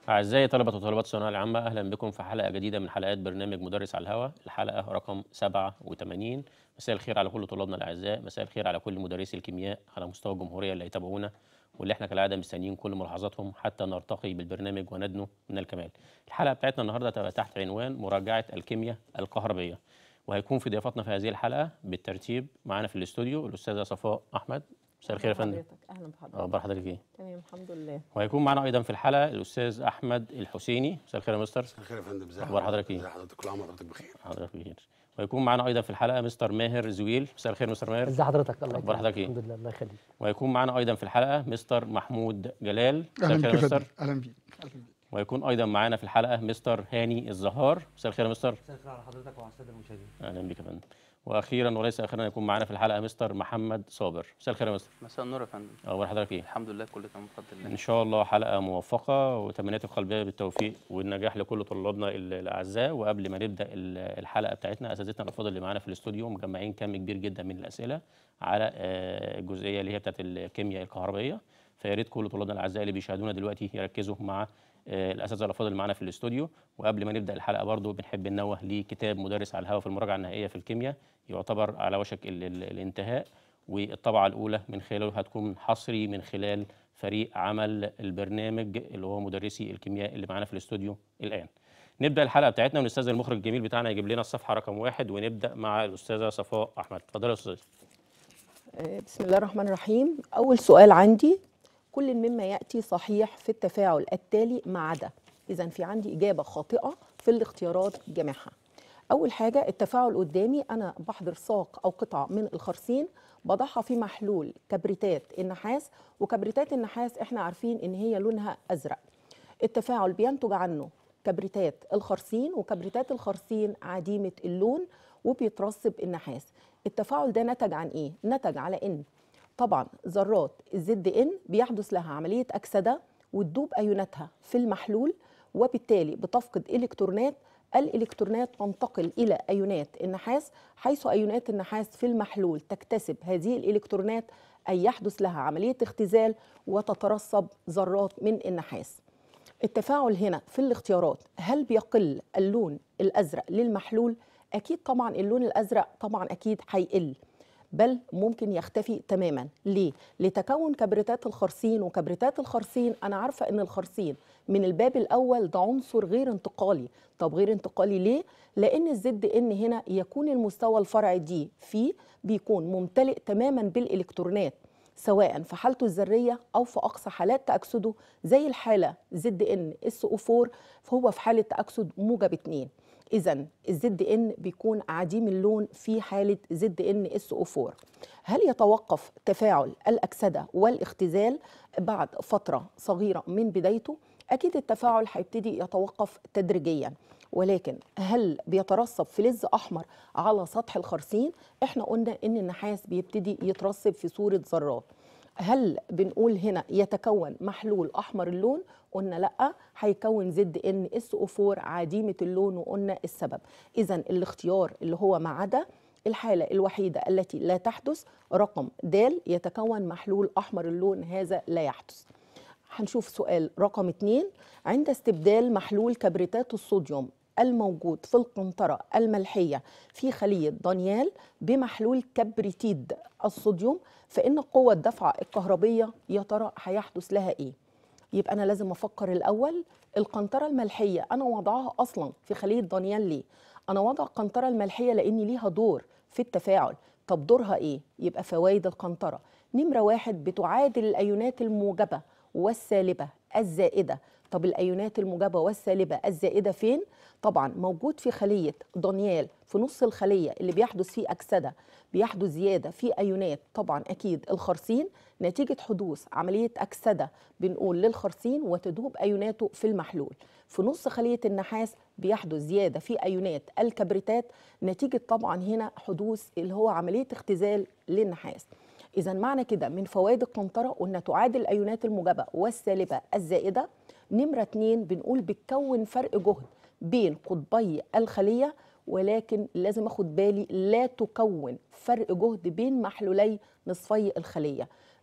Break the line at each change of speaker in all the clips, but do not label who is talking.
أعزائي طلبة وطالبات الثانوية العامة أهلا بكم في حلقة جديدة من حلقات برنامج مدرس على الهواء الحلقة رقم 87 مساء الخير على كل طلابنا الأعزاء مساء الخير على كل مدرسي الكيمياء على مستوى الجمهورية اللي يتابعونا واللي احنا كالعادة مستنيين كل ملاحظاتهم حتى نرتقي بالبرنامج وندنو من الكمال الحلقة بتاعتنا النهاردة تبقى تحت عنوان مراجعة الكيمياء الكهربية وهيكون في ضيافتنا في هذه الحلقة بالترتيب معانا في الاستوديو الأستاذة صفاء أحمد مساء الخير يا فندم
حضرتك اهلا بحضرتك
أخبار حضرتك إيه؟
تمام الحمد لله
وهيكون معنا ايضا في الحلقه الاستاذ احمد الحسيني مساء الخير يا مستر
مساء الخير يا فندم ازي
أخبار حضرتك إيه؟
ازي حضرتك كل عام وحضرتك بخير
حضرتك بخير ويكون معنا ايضا في الحلقه مستر ماهر زويل مساء الخير مستر ماهر
ازي حضرتك الله
أخبار
يكرمك
حضرتك إيه؟
الحمد لله الله يخليك
ويكون معنا ايضا في الحلقه مستر محمود جلال مساء
اهلا
الخير
بك
يا
يا فندم
مستر
اهلا بيك أهلاً بيك.
ويكون ايضا معنا في الحلقه مستر هاني الزهار مساء الخير يا مستر
مساء الخير على حضرتك وعلى الساده المشاهدين
اهلا بك يا فندم واخيرا وليس اخيرا يكون معنا في الحلقه مستر محمد صابر مساء الخير يا مستر
مساء النور يا فندم
اخبار حضرتك ايه
الحمد لله كله تمام بفضل الله
ان شاء الله حلقه موفقه وتمنياتي القلبيه بالتوفيق والنجاح لكل طلابنا ال- الاعزاء وقبل ما نبدا ال- الحلقه بتاعتنا اساتذتنا الافاضل اللي معانا في الاستوديو مجمعين كم كبير جدا من الاسئله على آه، الجزئيه اللي هي بتاعت الكيمياء الكهربائيه فيا ريت كل طلابنا الاعزاء اللي بيشاهدونا دلوقتي يركزوا مع آه، الاساتذه الافاضل اللي معانا في الاستوديو وقبل ما نبدا الحلقه برضو بنحب ننوه لكتاب مدرس على الهواء في المراجعه النهائيه في الكيمياء يعتبر على وشك ال- ال- الانتهاء والطبعه الاولى من خلاله هتكون حصري من خلال فريق عمل البرنامج اللي هو مدرسي الكيمياء اللي معانا في الاستوديو الان نبدا الحلقه بتاعتنا ونستاذن المخرج الجميل بتاعنا يجيب لنا الصفحه رقم واحد ونبدا مع الاستاذه صفاء احمد اتفضلي يا استاذ
آه، بسم الله الرحمن الرحيم اول سؤال عندي كل مما ياتي صحيح في التفاعل التالي ما عدا اذا في عندي اجابه خاطئه في الاختيارات جميعها اول حاجه التفاعل قدامي انا بحضر ساق او قطعه من الخرسين بضعها في محلول كبريتات النحاس وكبريتات النحاس احنا عارفين ان هي لونها ازرق التفاعل بينتج عنه كبريتات الخرسين وكبريتات الخرسين عديمة اللون وبيترسب النحاس التفاعل ده نتج عن ايه؟ نتج على ان طبعا ذرات الزد ان بيحدث لها عملية أكسدة وتدوب أيوناتها في المحلول وبالتالي بتفقد إلكترونات الإلكترونات تنتقل إلى أيونات النحاس حيث أيونات النحاس في المحلول تكتسب هذه الإلكترونات أي يحدث لها عملية اختزال وتترسب ذرات من النحاس التفاعل هنا في الاختيارات هل بيقل اللون الازرق للمحلول اكيد طبعا اللون الازرق طبعا اكيد هيقل بل ممكن يختفي تماما ليه لتكون كبريتات الخرسين وكبريتات الخرسين انا عارفه ان الخرسين من الباب الاول ده عنصر غير انتقالي طب غير انتقالي ليه لان الزد ان هنا يكون المستوى الفرعي دي فيه بيكون ممتلئ تماما بالالكترونات سواء في حالته الذريه او في اقصى حالات تاكسده زي الحاله زد ان اس او 4 فهو في حاله تاكسد موجب 2 اذا الزد ان بيكون عديم اللون في حاله زد ان اس او 4 هل يتوقف تفاعل الاكسده والاختزال بعد فتره صغيره من بدايته اكيد التفاعل هيبتدي يتوقف تدريجيا ولكن هل بيترسب فلز احمر على سطح الخرسين احنا قلنا ان النحاس بيبتدي يترسب في صوره ذرات هل بنقول هنا يتكون محلول احمر اللون قلنا لا هيكون زد ان اس او 4 عديمه اللون وقلنا السبب اذا الاختيار اللي هو ما عدا الحالة الوحيدة التي لا تحدث رقم د يتكون محلول أحمر اللون هذا لا يحدث هنشوف سؤال رقم اتنين عند استبدال محلول كبريتات الصوديوم الموجود في القنطرة الملحية في خلية دانيال بمحلول كبريتيد الصوديوم فإن قوة الدفعة الكهربية يا ترى هيحدث لها إيه؟ يبقى أنا لازم أفكر الأول القنطرة الملحية أنا وضعها أصلا في خلية دانيال ليه؟ أنا وضع القنطرة الملحية لأن ليها دور في التفاعل طب دورها إيه؟ يبقى فوائد القنطرة نمرة واحد بتعادل الأيونات الموجبة والسالبة الزائدة طب الأيونات الموجبة والسالبة الزائدة فين؟ طبعا موجود في خلية دانيال في نص الخلية اللي بيحدث فيه أكسدة بيحدث زيادة في أيونات طبعا أكيد الخرسين نتيجة حدوث عملية أكسدة بنقول للخرسين وتذوب أيوناته في المحلول في نص خلية النحاس بيحدث زيادة في أيونات الكبريتات نتيجة طبعا هنا حدوث اللي هو عملية اختزال للنحاس إذا معنى كده من فوائد القنطرة قلنا تعادل الأيونات الموجبة والسالبة الزائدة نمرة اتنين بنقول بتكون فرق جهد بين قطبي الخلية ولكن لازم اخد بالي لا تكون فرق جهد بين محلولي نصفي الخلية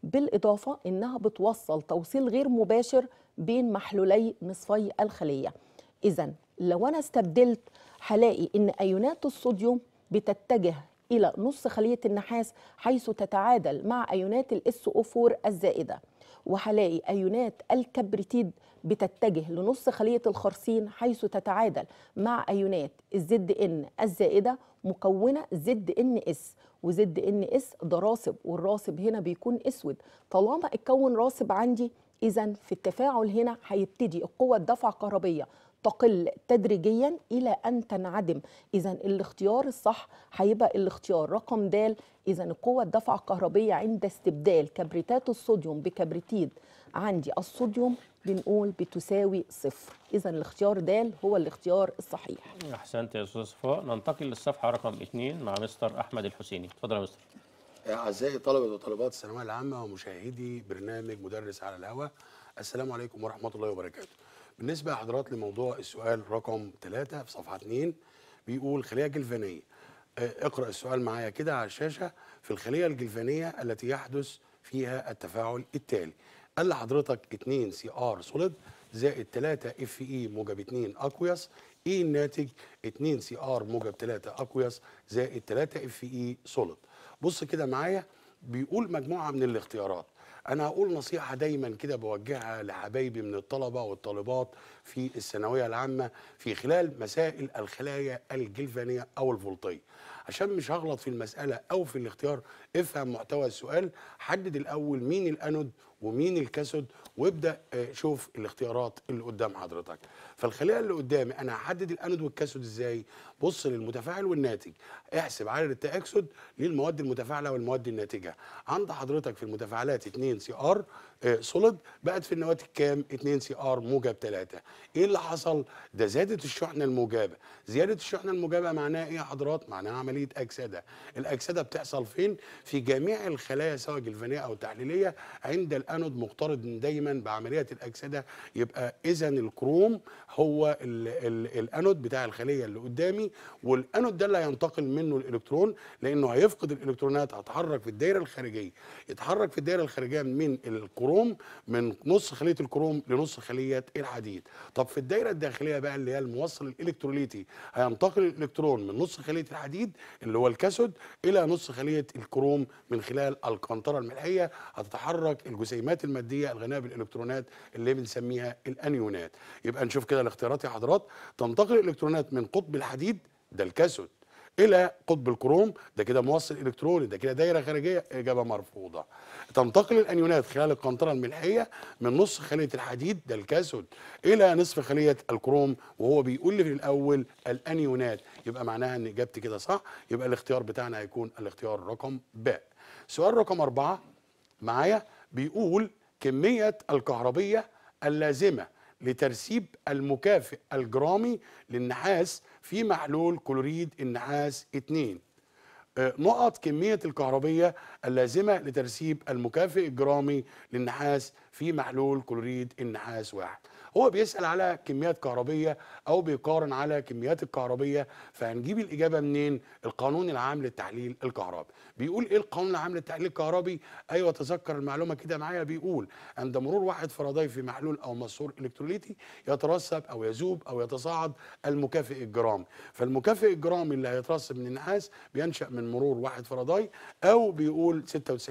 بالإضافة إنها بتوصل توصيل غير مباشر بين محلولي نصفي الخلية إذا لو أنا استبدلت هلاقي إن أيونات الصوديوم بتتجه إلى نص خلية النحاس حيث تتعادل مع أيونات ال SO4 الزائدة وهلاقي أيونات الكبريتيد بتتجه لنص خلية الخرسين حيث تتعادل مع أيونات الزد إن الزائدة مكونة زد إن إس وزد إن إس ده راسب والراسب هنا بيكون أسود طالما اتكون راسب عندي إذا في التفاعل هنا هيبتدي القوة الدفع الكهربية تقل تدريجيا الى ان تنعدم اذا الاختيار الصح هيبقى الاختيار رقم د اذا القوه الدفع الكهربيه عند استبدال كبريتات الصوديوم بكبريتيد عندي الصوديوم بنقول بتساوي صفر اذا الاختيار د هو الاختيار الصحيح
احسنت يا استاذ صفاء ننتقل للصفحه رقم اثنين مع مستر احمد الحسيني اتفضل يا مستر
أعزائي طلبة وطالبات الثانوية العامة ومشاهدي برنامج مدرس على الهواء السلام عليكم ورحمة الله وبركاته بالنسبة لحضرات لموضوع السؤال رقم ثلاثة في صفحة 2 بيقول خلية جلفانية آه، اقرأ السؤال معايا كده على الشاشة في الخلية الجلفانية التي يحدث فيها التفاعل التالي قال لحضرتك 2 سي ار سوليد زائد 3 اف اي موجب 2 اكويس ايه الناتج 2 سي ار موجب 3 اكويس زائد 3 اف اي سوليد بص كده معايا بيقول مجموعه من الاختيارات انا هقول نصيحه دايما كده بوجهها لحبايبي من الطلبه والطالبات في الثانويه العامه في خلال مسائل الخلايا الجلفانيه او الفولتيه عشان مش هغلط في المساله او في الاختيار افهم محتوى السؤال حدد الاول مين الانود ومين الكاثود وابدا آه، شوف الاختيارات اللي قدام حضرتك فالخليه اللي قدامي انا هحدد الانود والكاثود ازاي بص للمتفاعل والناتج احسب عدد التاكسد للمواد المتفاعله والمواد الناتجه عند حضرتك في المتفاعلات 2 سي ار سوليد بقت في النواتج كام 2 سي ار موجب 3 ايه اللي حصل ده زادت الشحنه الموجبه زياده الشحنه الموجبه معناها ايه يا حضرات معناها عمليه اكسده الاكسده بتحصل فين في جميع الخلايا سواء جلفانيه او تحليليه عند الانود مقترن دايما بعمليه الاكسده يبقى اذا الكروم هو ال ال الانود بتاع الخليه اللي قدامي والانود ده اللي هينتقل منه الالكترون لانه هيفقد الالكترونات هتحرك في الدايره الخارجيه يتحرك في الدايره الخارجيه من الكروم من نص خليه الكروم لنص خليه الحديد طب في الدايره الداخليه بقى اللي هي الموصل الالكتروليتي هينتقل الالكترون من نص خليه الحديد اللي هو الكاثود الى نص خليه الكروم من خلال القنطره الملحيه هتتحرك الجسيمات الماديه الغنيه بالالكترونات اللي بنسميها الانيونات يبقى نشوف كده الاختيارات يا حضرات تنتقل الالكترونات من قطب الحديد ده الكاثود الى قطب الكروم ده كده موصل الكتروني ده كده دايره خارجيه اجابه مرفوضه تنتقل الانيونات خلال القنطره الملحيه من نص خليه الحديد ده الكاثود الى نصف خليه الكروم وهو بيقول لي في الاول الانيونات يبقى معناها ان اجابتي كده صح يبقى الاختيار بتاعنا هيكون الاختيار رقم ب سؤال رقم أربعة معايا بيقول كمية الكهربية اللازمة لترسيب المكافئ الجرامي للنحاس في محلول كلوريد النحاس 2 آه، نقط كمية الكهربية اللازمة لترسيب المكافئ الجرامي للنحاس في محلول كلوريد النحاس واحد هو بيسأل على كميات كهربية أو بيقارن على كميات الكهربية فهنجيب الإجابة منين؟ القانون العام للتحليل الكهربي بيقول إيه القانون العام للتحليل الكهربي؟ أيوة تذكر المعلومة كده معايا بيقول عند مرور واحد فاراداي في محلول أو مسحور إلكتروليتي يترسب أو يذوب أو يتصاعد المكافئ الجرامي فالمكافئ الجرامي اللي هيترسب من النحاس بينشأ من مرور واحد فاراداي أو بيقول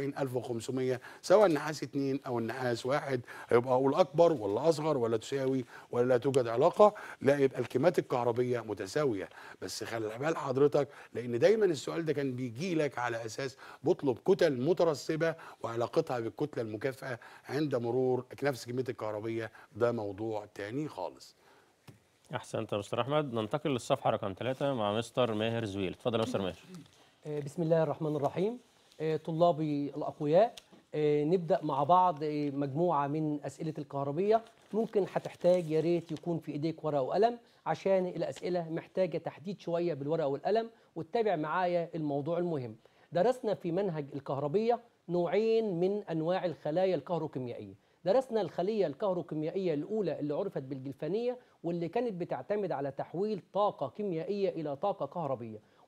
96500 سواء النحاس 2 أو النحاس واحد هيبقى أقول أكبر ولا أصغر ولا تساوي ولا لا توجد علاقة لا يبقى الكميات الكهربية متساوية بس خلي بال حضرتك لأن دايما السؤال ده كان بيجي لك على أساس بطلب كتل مترسبة وعلاقتها بالكتلة المكافئة عند مرور نفس كمية الكهربية ده موضوع تاني خالص
احسنت يا مستر احمد ننتقل للصفحه رقم ثلاثة مع مستر ماهر زويل اتفضل يا مستر ماهر
آه، بسم الله الرحمن الرحيم آه، طلابي الأقوياء آه، نبدأ مع بعض آه، مجموعة من أسئلة الكهربية ممكن هتحتاج يا ريت يكون في إيديك ورقة وقلم عشان الأسئلة محتاجة تحديد شوية بالورقة والقلم وتتابع معايا الموضوع المهم درسنا في منهج الكهربية نوعين من أنواع الخلايا الكهروكيميائية درسنا الخلية الكهروكيميائية الأولى اللي عرفت بالجلفانية واللي كانت بتعتمد على تحويل طاقة كيميائية إلى طاقة كهربية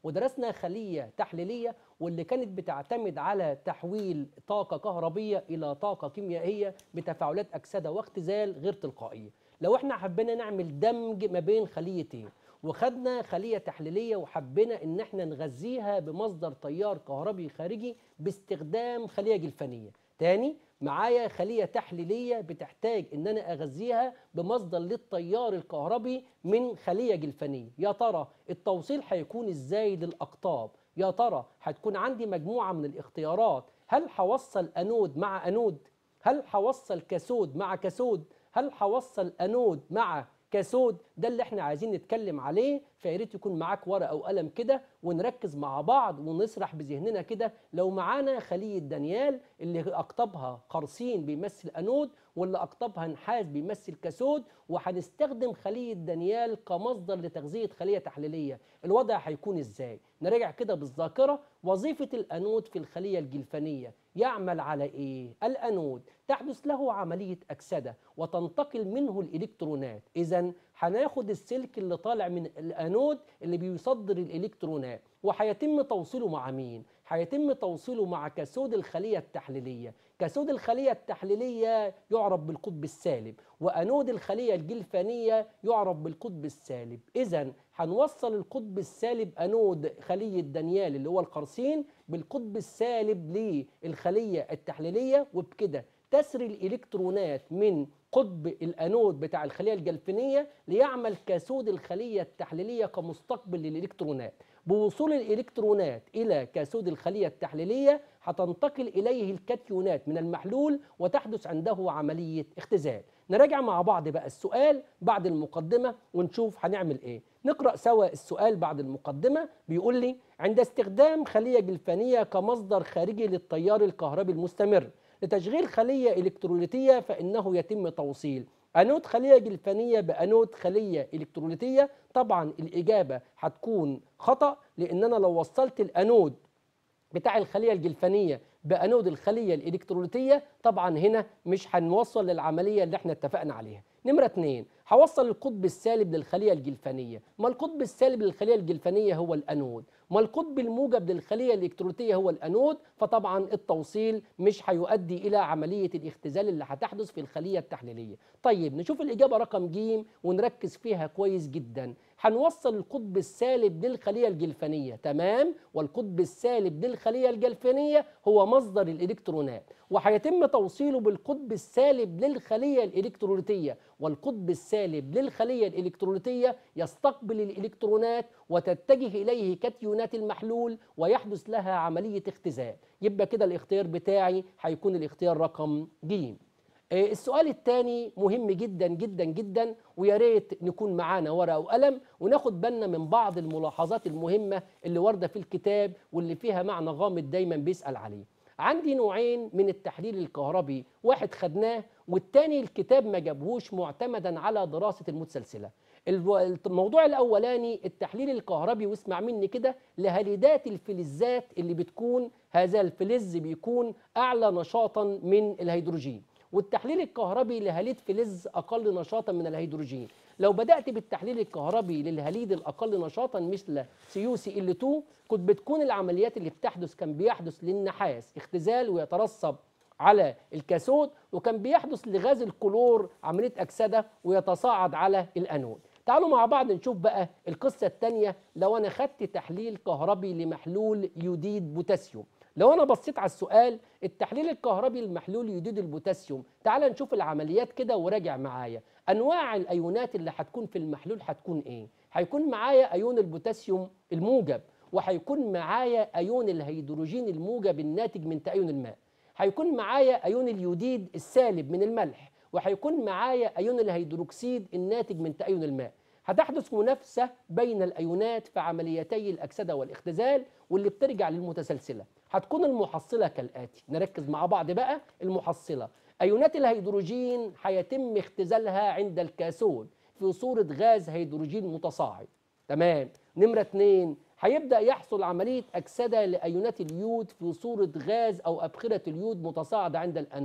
ودرسنا خليه تحليليه واللي كانت بتعتمد على تحويل طاقه كهربيه الى طاقه كيميائيه بتفاعلات اكسده واختزال غير تلقائيه لو احنا حبينا نعمل دمج ما بين خليتين وخدنا خليه تحليليه وحبينا ان احنا نغذيها بمصدر تيار كهربي خارجي باستخدام خليه جلفانيه تاني معايا خليه تحليليه بتحتاج ان انا اغذيها بمصدر للتيار الكهربي من خليه جلفانيه يا ترى التوصيل هيكون ازاي للاقطاب يا ترى هتكون عندي مجموعه من الاختيارات هل هوصل انود مع انود هل هوصل كاثود مع كاثود هل هوصل انود مع كاثود ده اللي احنا عايزين نتكلم عليه فيا ريت يكون معاك ورقه وقلم كده ونركز مع بعض ونسرح بذهننا كده لو معانا خليه دانيال اللي اقطابها قرصين بيمثل انود واللي اقطابها نحاس بيمثل كاثود وهنستخدم خليه دانيال كمصدر لتغذيه خليه تحليليه الوضع هيكون ازاي نراجع كده بالذاكره وظيفه الانود في الخليه الجلفانيه يعمل على ايه الانود تحدث له عمليه اكسده وتنتقل منه الالكترونات اذا هناخد السلك اللي طالع من الانود اللي بيصدر الالكترونات وهيتم توصيله مع مين هيتم توصيله مع كاثود الخليه التحليليه كاثود الخليه التحليليه يعرف بالقطب السالب وانود الخليه الجلفانيه يعرف بالقطب السالب اذا هنوصل القطب السالب انود خليه دانيال اللي هو القرصين بالقطب السالب للخليه التحليليه وبكده تسري الالكترونات من قطب الانود بتاع الخليه الجلفانيه ليعمل كاثود الخليه التحليليه كمستقبل للالكترونات بوصول الالكترونات الى كاثود الخليه التحليليه هتنتقل اليه الكاتيونات من المحلول وتحدث عنده عمليه اختزال نراجع مع بعض بقى السؤال بعد المقدمه ونشوف هنعمل ايه نقرا سوا السؤال بعد المقدمه بيقول لي عند استخدام خليه جلفانيه كمصدر خارجي للتيار الكهربي المستمر لتشغيل خليه الكتروليتيه فانه يتم توصيل انود خليه جلفانيه بانود خليه الكتروليتيه طبعا الاجابه هتكون خطا لان انا لو وصلت الانود بتاع الخليه الجلفانيه بانود الخليه الالكتروليتيه طبعا هنا مش هنوصل للعمليه اللي احنا اتفقنا عليها نمره اتنين هوصل القطب السالب للخليه الجلفانيه ما القطب السالب للخليه الجلفانيه هو الانود ما القطب الموجب للخليه الالكتروليتيه هو الانود فطبعا التوصيل مش هيؤدي الى عمليه الاختزال اللي هتحدث في الخليه التحليليه طيب نشوف الاجابه رقم ج ونركز فيها كويس جدا هنوصل القطب السالب للخليه الجلفانيه تمام والقطب السالب للخليه الجلفانيه هو مصدر الالكترونات وهيتم توصيله بالقطب السالب للخليه الالكتروليتيه والقطب السالب للخليه الالكتروليتيه يستقبل الالكترونات وتتجه اليه كاتيونات المحلول ويحدث لها عمليه اختزال يبقى كده الاختيار بتاعي هيكون الاختيار رقم ج آه، السؤال الثاني مهم جدا جدا جدا ويا ريت نكون معانا ورقه وقلم وناخد بالنا من بعض الملاحظات المهمه اللي وارده في الكتاب واللي فيها معنى غامض دايما بيسال عليه. عندي نوعين من التحليل الكهربي، واحد خدناه والتاني الكتاب ما جابهوش معتمدا على دراسه المتسلسله. الو- الموضوع الاولاني التحليل الكهربي واسمع مني كده لهاليدات الفلزات اللي بتكون هذا الفلز بيكون اعلى نشاطا من الهيدروجين. والتحليل الكهربي لهاليد فلز اقل نشاطا من الهيدروجين لو بدات بالتحليل الكهربي للهاليد الاقل نشاطا مثل سيو سي ال 2 كنت بتكون العمليات اللي بتحدث كان بيحدث للنحاس اختزال ويترسب على الكاثود وكان بيحدث لغاز الكلور عمليه اكسده ويتصاعد على الانود تعالوا مع بعض نشوف بقى القصه الثانيه لو انا خدت تحليل كهربي لمحلول يوديد بوتاسيوم لو انا بصيت على السؤال التحليل الكهربي لمحلول يوديد البوتاسيوم تعال نشوف العمليات كده وراجع معايا انواع الايونات اللي هتكون في المحلول هتكون ايه هيكون معايا ايون البوتاسيوم الموجب وهيكون معايا ايون الهيدروجين الموجب الناتج من تأيون الماء هيكون معايا ايون اليوديد السالب من الملح وهيكون معايا ايون الهيدروكسيد الناتج من تأيون الماء هتحدث منافسة بين الأيونات في عمليتي الأكسدة والاختزال واللي بترجع للمتسلسلة هتكون المحصلة كالآتي نركز مع بعض بقى المحصلة أيونات الهيدروجين هيتم اختزالها عند الكاثود في صورة غاز هيدروجين متصاعد تمام نمرة اتنين هيبدأ يحصل عملية أكسدة لأيونات اليود في صورة غاز أو أبخرة اليود متصاعدة عند الأنود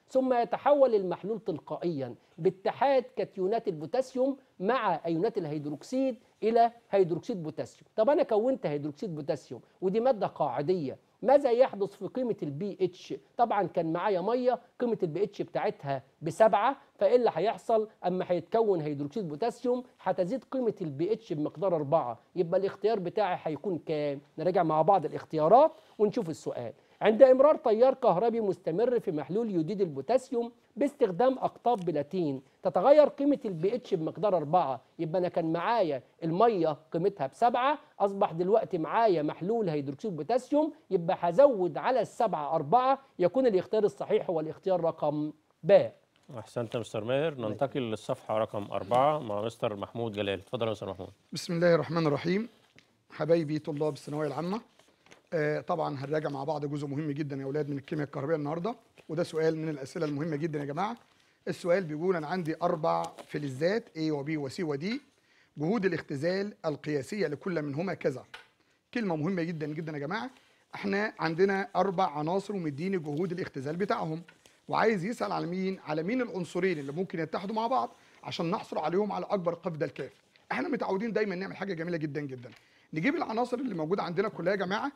ثم يتحول المحلول تلقائيا باتحاد كاتيونات البوتاسيوم مع ايونات الهيدروكسيد الى هيدروكسيد بوتاسيوم طب انا كونت هيدروكسيد بوتاسيوم ودي ماده قاعديه ماذا يحدث في قيمه البي اتش طبعا كان معايا ميه قيمه البي اتش بتاعتها بسبعة فايه اللي هيحصل اما هيتكون هيدروكسيد بوتاسيوم هتزيد قيمه البي اتش بمقدار أربعة يبقى الاختيار بتاعي هيكون كام نراجع مع بعض الاختيارات ونشوف السؤال عند امرار تيار كهربي مستمر في محلول يوديد البوتاسيوم باستخدام اقطاب بلاتين تتغير قيمه البي اتش بمقدار أربعة يبقى انا كان معايا الميه قيمتها بسبعة اصبح دلوقتي معايا محلول هيدروكسيد بوتاسيوم يبقى هزود على السبعة أربعة يكون الاختيار الصحيح هو الاختيار رقم باء
احسنت يا مستر ماهر ننتقل للصفحه رقم أربعة مع مستر محمود جلال اتفضل يا مستر محمود
بسم الله الرحمن الرحيم حبايبي طلاب الثانويه العامه آه طبعا هنراجع مع بعض جزء مهم جدا يا اولاد من الكيمياء الكهربائيه النهارده وده سؤال من الاسئله المهمه جدا يا جماعه السؤال بيقول انا عندي اربع فلزات A وB وC وD جهود الاختزال القياسيه لكل منهما كذا كلمه مهمه جدا جدا يا جماعه احنا عندنا اربع عناصر ومديني جهود الاختزال بتاعهم وعايز يسال على مين على مين العنصرين اللي ممكن يتحدوا مع بعض عشان نحصل عليهم على اكبر قفده الكاف احنا متعودين دايما نعمل حاجه جميله جدا جدا نجيب العناصر اللي موجوده عندنا كلها يا جماعه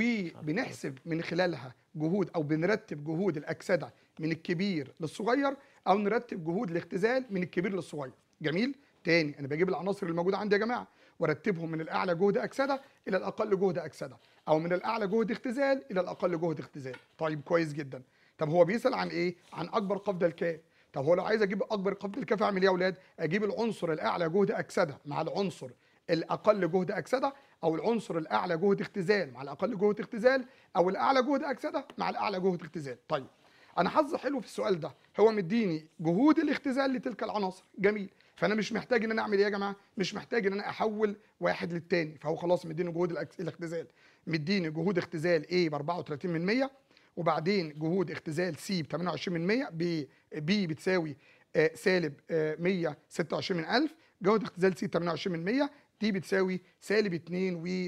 وبنحسب من خلالها جهود او بنرتب جهود الاكسده من الكبير للصغير او نرتب جهود الاختزال من الكبير للصغير جميل تاني انا بجيب العناصر اللي موجوده عندي يا جماعه وارتبهم من الاعلى جهد اكسده الى الاقل جهد اكسده او من الاعلى جهد اختزال الى الاقل جهد اختزال طيب كويس جدا طب هو بيسال عن ايه عن اكبر قفزه الكاف طب هو لو عايز اجيب اكبر قفزه الكاف اعمل ايه يا اولاد اجيب العنصر الاعلى جهد اكسده مع العنصر الاقل جهد اكسده او العنصر الاعلى جهد اختزال مع الاقل جهد اختزال او الاعلى جهد اكسده مع الاعلى جهد اختزال طيب انا حظي حلو في السؤال ده هو مديني جهود الاختزال لتلك العناصر جميل فانا مش محتاج ان انا اعمل ايه يا جماعه مش محتاج ان انا احول واحد للتاني فهو خلاص مديني جهود الأكس- الاختزال مديني جهود اختزال A ب 34 من 100 وبعدين جهود اختزال C ب 28 من 100 ب B بتساوي آه، سالب آه، 126 من 1000 جهد اختزال C 28 من 100 دي بتساوي سالب 2 و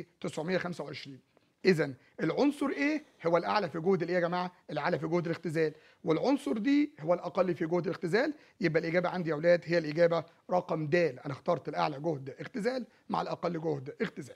925 اذا العنصر A هو الاعلى في جهد الايه يا جماعه الاعلى في جهد الاختزال والعنصر دي هو الاقل في جهد الاختزال يبقى الاجابه عندي يا اولاد هي الاجابه رقم د انا اخترت الاعلى جهد اختزال مع الاقل جهد اختزال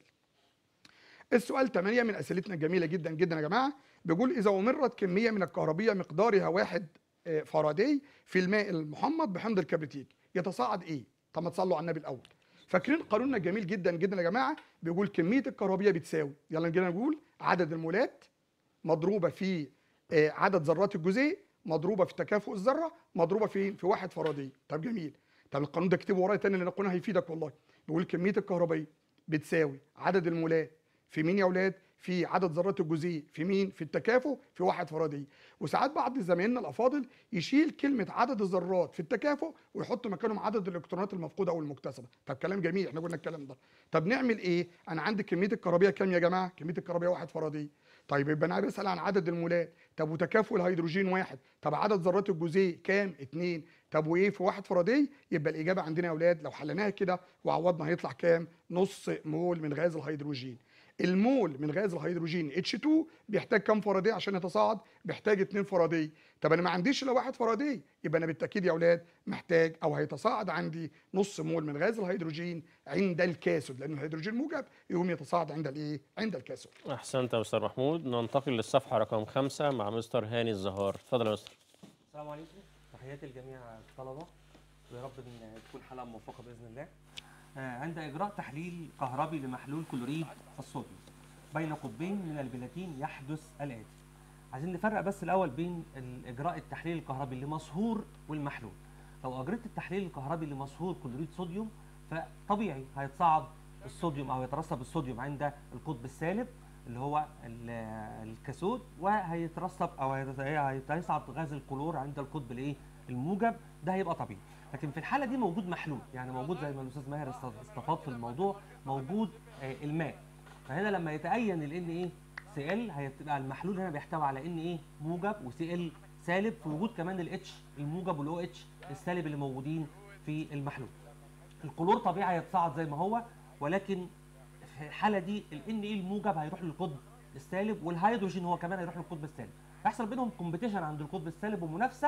السؤال 8 من اسئلتنا الجميله جدا جدا يا جماعه بيقول اذا امرت كميه من الكهربيه مقدارها واحد آه، فاراداي في الماء المحمض بحمض الكبريتيك يتصاعد ايه طب ما تصلوا على النبي الاول فاكرين قانوننا الجميل جدا جدا يا جماعه بيقول كميه الكهربيه بتساوي يلا نجينا نقول عدد المولات مضروبه في آه، عدد ذرات الجزيء مضروبه في تكافؤ الذره مضروبه في في واحد فاراداي طب جميل طب القانون ده اكتبه ورايا تاني لان القانون هيفيدك والله بيقول كميه الكهربيه بتساوي عدد المولات في مين يا اولاد في عدد ذرات الجزيء في مين في التكافؤ في واحد فاراداي وساعات بعض زمايلنا الافاضل يشيل كلمه عدد الذرات في التكافؤ ويحط مكانهم عدد الالكترونات المفقوده او المكتسبه طب كلام جميل احنا قلنا الكلام ده طب نعمل ايه انا عندي كميه الكهربيه كام يا جماعه كميه الكهربيه واحد فاراداي طيب يبقى انا بسال عن عدد المولات طب وتكافؤ الهيدروجين واحد طب عدد ذرات الجزيء كام اتنين طب وايه في واحد فاراداي يبقى الاجابه عندنا يا اولاد لو حليناها كده وعوضنا هيطلع كام نص مول من غاز الهيدروجين المول من غاز الهيدروجين H2 بيحتاج كام فاراداي عشان يتصاعد بيحتاج 2 فاراداي طب انا ما عنديش الا واحد فاراداي يبقى انا بالتاكيد يا اولاد محتاج او هيتصاعد عندي نص مول من غاز الهيدروجين عند الكاسود لان الهيدروجين موجب يقوم يتصاعد عند الايه عند الكاسود
احسنت يا مستر محمود ننتقل للصفحه رقم خمسة مع مستر هاني الزهار اتفضل يا مستر
السلام عليكم تحياتي لجميع الطلبة ويا رب إن تكون حلقة موفقة بإذن الله آه، عند إجراء تحليل كهربي لمحلول كلوريد الصوديوم بين قطبين من البلاتين يحدث الآتي عايزين نفرق بس الأول بين ال- إجراء التحليل الكهربي لمصهور والمحلول لو أجريت التحليل الكهربي لمصهور كلوريد صوديوم فطبيعي هيتصاعد الصوديوم أو يترسب الصوديوم عند القطب السالب اللي هو ال- الكاثود وهيترسب او هيت- هيت- هيصعد غاز الكلور عند القطب الايه الموجب ده هيبقى طبيعي لكن في الحاله دي موجود محلول يعني موجود زي ما الاستاذ ماهر است- استفاض في الموضوع موجود آه، الماء فهنا لما يتأين ال ايه سي ال هيبقى المحلول هنا بيحتوي على ان ايه موجب وسي ال سالب في وجود كمان الاتش الموجب والاو اتش السالب اللي موجودين في المحلول الكلور طبيعي هيتصاعد زي ما هو ولكن في الحاله دي ال ان ايه الموجب هيروح للقطب السالب والهيدروجين هو كمان هيروح للقطب السالب هيحصل بينهم كومبيتيشن عند القطب السالب ومنافسه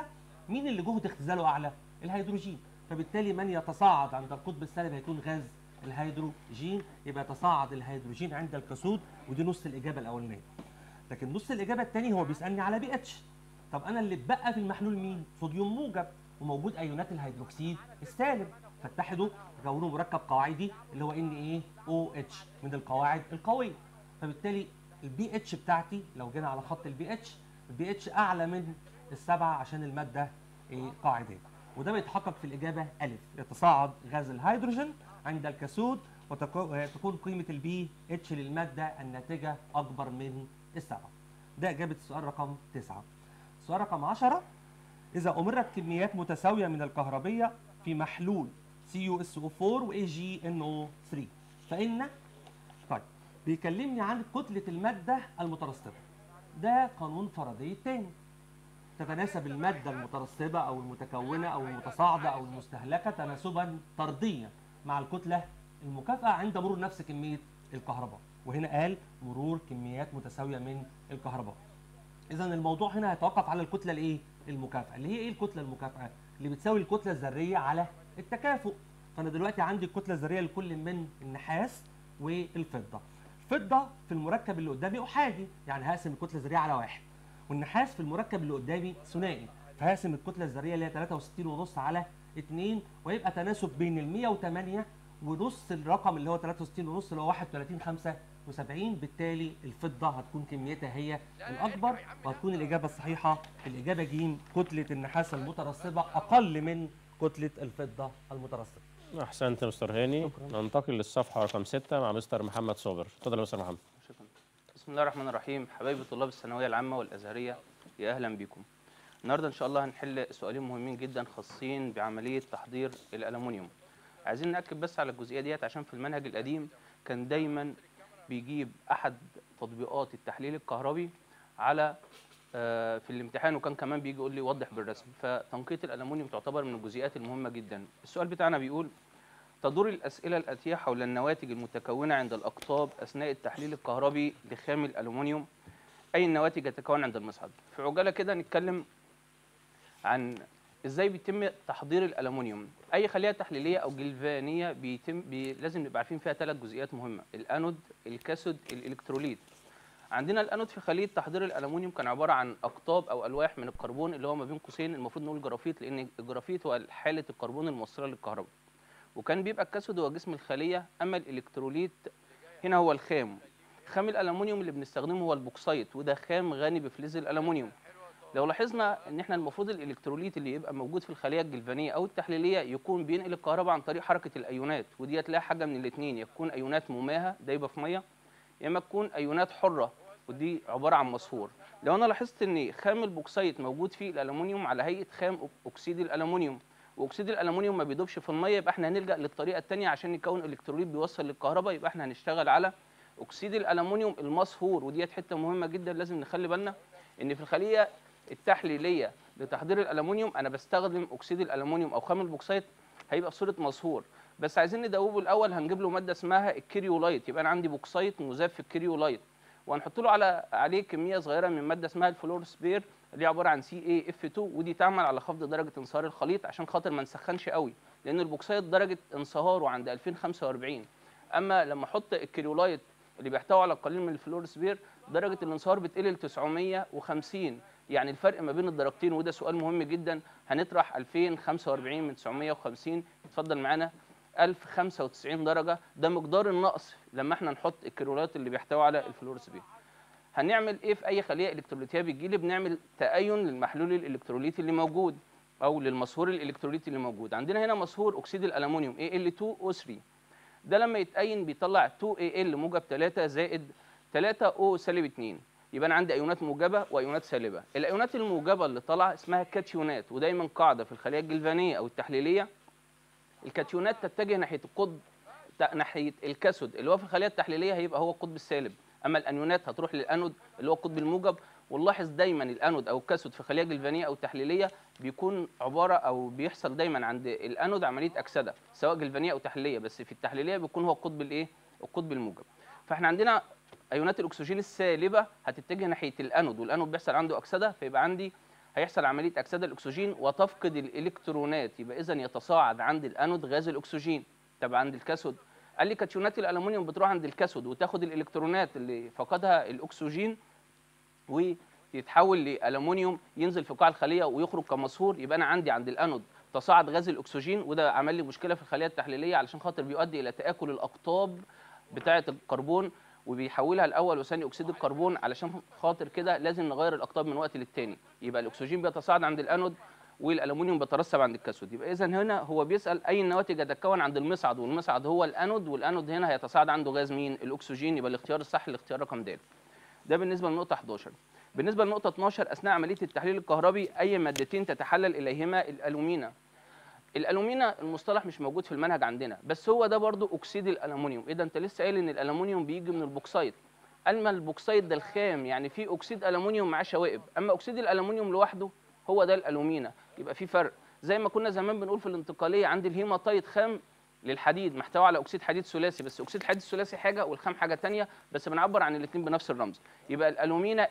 مين اللي جهد اختزاله اعلى الهيدروجين فبالتالي من يتصاعد عند القطب السالب هيكون غاز الهيدروجين يبقى يتصاعد الهيدروجين عند الكسود ودي نص الاجابه الاولانيه لكن نص الاجابه الثاني هو بيسالني على بي اتش طب انا اللي اتبقى في المحلول مين صوديوم موجب وموجود ايونات الهيدروكسيد السالب فاتحدوا كونوا مركب قواعدي اللي هو ان ايه او اتش من القواعد القويه فبالتالي البي اتش بتاعتي لو جينا على خط البي اتش البي اتش اعلى من السبعه عشان الماده ايه قاعديه وده بيتحقق في الاجابه الف يتصاعد غاز الهيدروجين عند الكسود وتكون قيمه البي اتش للماده الناتجه اكبر من السبعه ده اجابه السؤال رقم تسعه السؤال رقم 10 إذا أمرت كميات متساوية من الكهربية في محلول CuSO4 و AgNO3 فإن طيب بيكلمني عن كتلة المادة المترسبة ده قانون فاراداي الثاني تتناسب المادة المترسبة أو المتكونة أو المتصاعدة أو المستهلكة تناسبا طرديا مع الكتلة المكافئة عند مرور نفس كمية الكهرباء وهنا قال مرور كميات متساوية من الكهرباء اذا الموضوع هنا هيتوقف على الكتله الايه المكافئه اللي هي ايه الكتله المكافئه اللي بتساوي الكتله الذريه على التكافؤ فانا دلوقتي عندي الكتله الذريه لكل من النحاس والفضه الفضه في المركب اللي قدامي احادي يعني هقسم الكتله الذريه على واحد والنحاس في المركب اللي قدامي ثنائي فهقسم الكتله الذريه اللي هي 63 ونص على 2 ويبقى تناسب بين ال 108 ونص الرقم اللي هو 63 ونص اللي هو 31 75 بالتالي الفضه هتكون كميتها هي الاكبر وهتكون الاجابه الصحيحه الاجابه ج كتله النحاس المترسبه اقل من كتله الفضه المترسبه
احسنت يا مستر هاني ننتقل للصفحه رقم 6 مع مستر محمد صابر اتفضل يا مستر محمد
شكرا بسم الله الرحمن الرحيم حبايبي طلاب الثانويه العامه والازهريه يا اهلا بكم النهارده ان شاء الله هنحل سؤالين مهمين جدا خاصين بعمليه تحضير الالومنيوم عايزين ناكد بس على الجزئيه ديت عشان في المنهج القديم كان دايما بيجيب احد تطبيقات التحليل الكهربي على آه، في الامتحان وكان كمان بيجي يقول لي وضح بالرسم فتنقية الألمنيوم تعتبر من الجزئيات المهمة جدا السؤال بتاعنا بيقول تدور الأسئلة الآتية حول النواتج المتكونة عند الأقطاب أثناء التحليل الكهربي لخام الألومنيوم أي النواتج تتكون عند المصعد في عجالة كده نتكلم عن ازاي بيتم تحضير الالومنيوم اي خليه تحليليه او جلفانيه بيتم بي لازم نبقى عارفين فيها ثلاث جزئيات مهمه الانود الكاثود الالكتروليت عندنا الانود في خليه تحضير الالومنيوم كان عباره عن اقطاب او الواح من الكربون اللي هو ما بين قوسين المفروض نقول جرافيت لان الجرافيت هو حاله الكربون الموصله للكهرباء وكان بيبقى الكاثود هو جسم الخليه اما الالكتروليت هنا هو الخام خام الالومنيوم اللي بنستخدمه هو البوكسايت وده خام غني بفلز الالومنيوم لو لاحظنا ان احنا المفروض الالكتروليت اللي يبقى موجود في الخليه الجلفانيه او التحليليه يكون بينقل الكهرباء عن طريق حركه الايونات ودي تلاقي حاجه من الاثنين يكون ايونات مماهه دايبه في ميه يا اما تكون ايونات حره ودي عباره عن مصفور لو انا لاحظت ان خام البوكسايت موجود فيه الالومنيوم على هيئه خام اكسيد الالومنيوم واكسيد الالومنيوم ما بيدوبش في الميه يبقى احنا هنلجا للطريقه الثانيه عشان نكون الكتروليت بيوصل للكهرباء يبقى احنا هنشتغل على اكسيد الالومنيوم المصفور وديت حته مهمه جدا لازم نخلي بالنا ان في الخليه التحليليه لتحضير الالومنيوم انا بستخدم اكسيد الالومنيوم او خام البوكسايت هيبقى بصوره مصهور بس عايزين ندوبه الاول هنجيب له ماده اسمها الكريولايت يبقى انا عندي بوكسايت مذاب في الكريولايت وهنحط له على عليه كميه صغيره من ماده اسمها الفلورسبير اللي هي عباره عن سي اي اف 2 ودي تعمل على خفض درجه انصهار الخليط عشان خاطر ما نسخنش قوي لان البوكسايت درجه انصهاره عند 2045 اما لما احط الكريولايت اللي بيحتوي على القليل من الفلورسبير درجه الانصهار بتقل ل 950 يعني الفرق ما بين الدرجتين وده سؤال مهم جدا هنطرح 2045 من 950 اتفضل معانا 1095 درجه ده مقدار النقص لما احنا نحط الكريولات اللي بيحتوي على الفلورسبين هنعمل ايه في اي خليه الكتروليتيه بتجيلي بنعمل تأين للمحلول الالكتروليتي اللي موجود او للمصهور الالكتروليتي اللي موجود عندنا هنا مصهور اكسيد الالومنيوم Al2O3 ده لما يتأين بيطلع 2Al موجب 3 زائد 3O سالب 2 يبقى انا عندي ايونات موجبه وايونات سالبه الايونات الموجبه اللي طالعه اسمها كاتيونات ودايما قاعده في الخليه الجلفانيه او التحليليه الكاتيونات تتجه ناحيه القطب ناحيه الكاثود اللي هو في الخليه التحليليه هيبقى هو القطب السالب اما الانيونات هتروح للانود اللي هو القطب الموجب ونلاحظ دايما الانود او الكاثود في خليه جلفانيه او تحليليه بيكون عباره او بيحصل دايما عند الانود عمليه اكسده سواء جلفانيه او تحليليه بس في التحليليه بيكون هو القطب الايه القطب الموجب فاحنا عندنا ايونات الاكسجين السالبه هتتجه ناحيه الانود والانود بيحصل عنده اكسده فيبقى عندي هيحصل عمليه اكسده الاكسجين وتفقد الالكترونات يبقى اذا يتصاعد عند الانود غاز الاكسجين طب عند الكاثود قال لي كاتيونات الالومنيوم بتروح عند الكاثود وتاخد الالكترونات اللي فقدها الاكسجين ويتحول لالومنيوم ينزل في قاع الخليه ويخرج كمصهور يبقى انا عندي عند الانود تصاعد غاز الاكسجين وده عمل لي مشكله في الخليه التحليليه علشان خاطر بيؤدي الى تاكل الاقطاب بتاعه الكربون وبيحولها لاول وثاني اكسيد الكربون علشان خاطر كده لازم نغير الاقطاب من وقت للتاني يبقى الاكسجين بيتصاعد عند الانود والالومنيوم بيترسب عند الكاثود يبقى اذا هنا هو بيسال اي النواتج هتتكون عند المصعد والمصعد هو الانود والانود هنا هيتصاعد عنده غاز مين الاكسجين يبقى الاختيار الصح الاختيار رقم د ده بالنسبه للنقطه 11 بالنسبه للنقطه 12 اثناء عمليه التحليل الكهربي اي مادتين تتحلل اليهما الالومينا الالومينا المصطلح مش موجود في المنهج عندنا بس هو ده برضو اكسيد الالومنيوم اذا انت لسه قايل ان الالومنيوم بيجي من البوكسايت اما البوكسايت ده الخام يعني فيه اكسيد الومنيوم معاه شوائب اما اكسيد الالومنيوم لوحده هو ده الالومينا يبقى في فرق زي ما كنا زمان بنقول في الانتقاليه عندي الهيماتايت خام للحديد محتوى على اكسيد حديد ثلاثي بس اكسيد الحديد الثلاثي حاجه والخام حاجه تانية بس بنعبر عن الاثنين بنفس الرمز يبقى الالومينا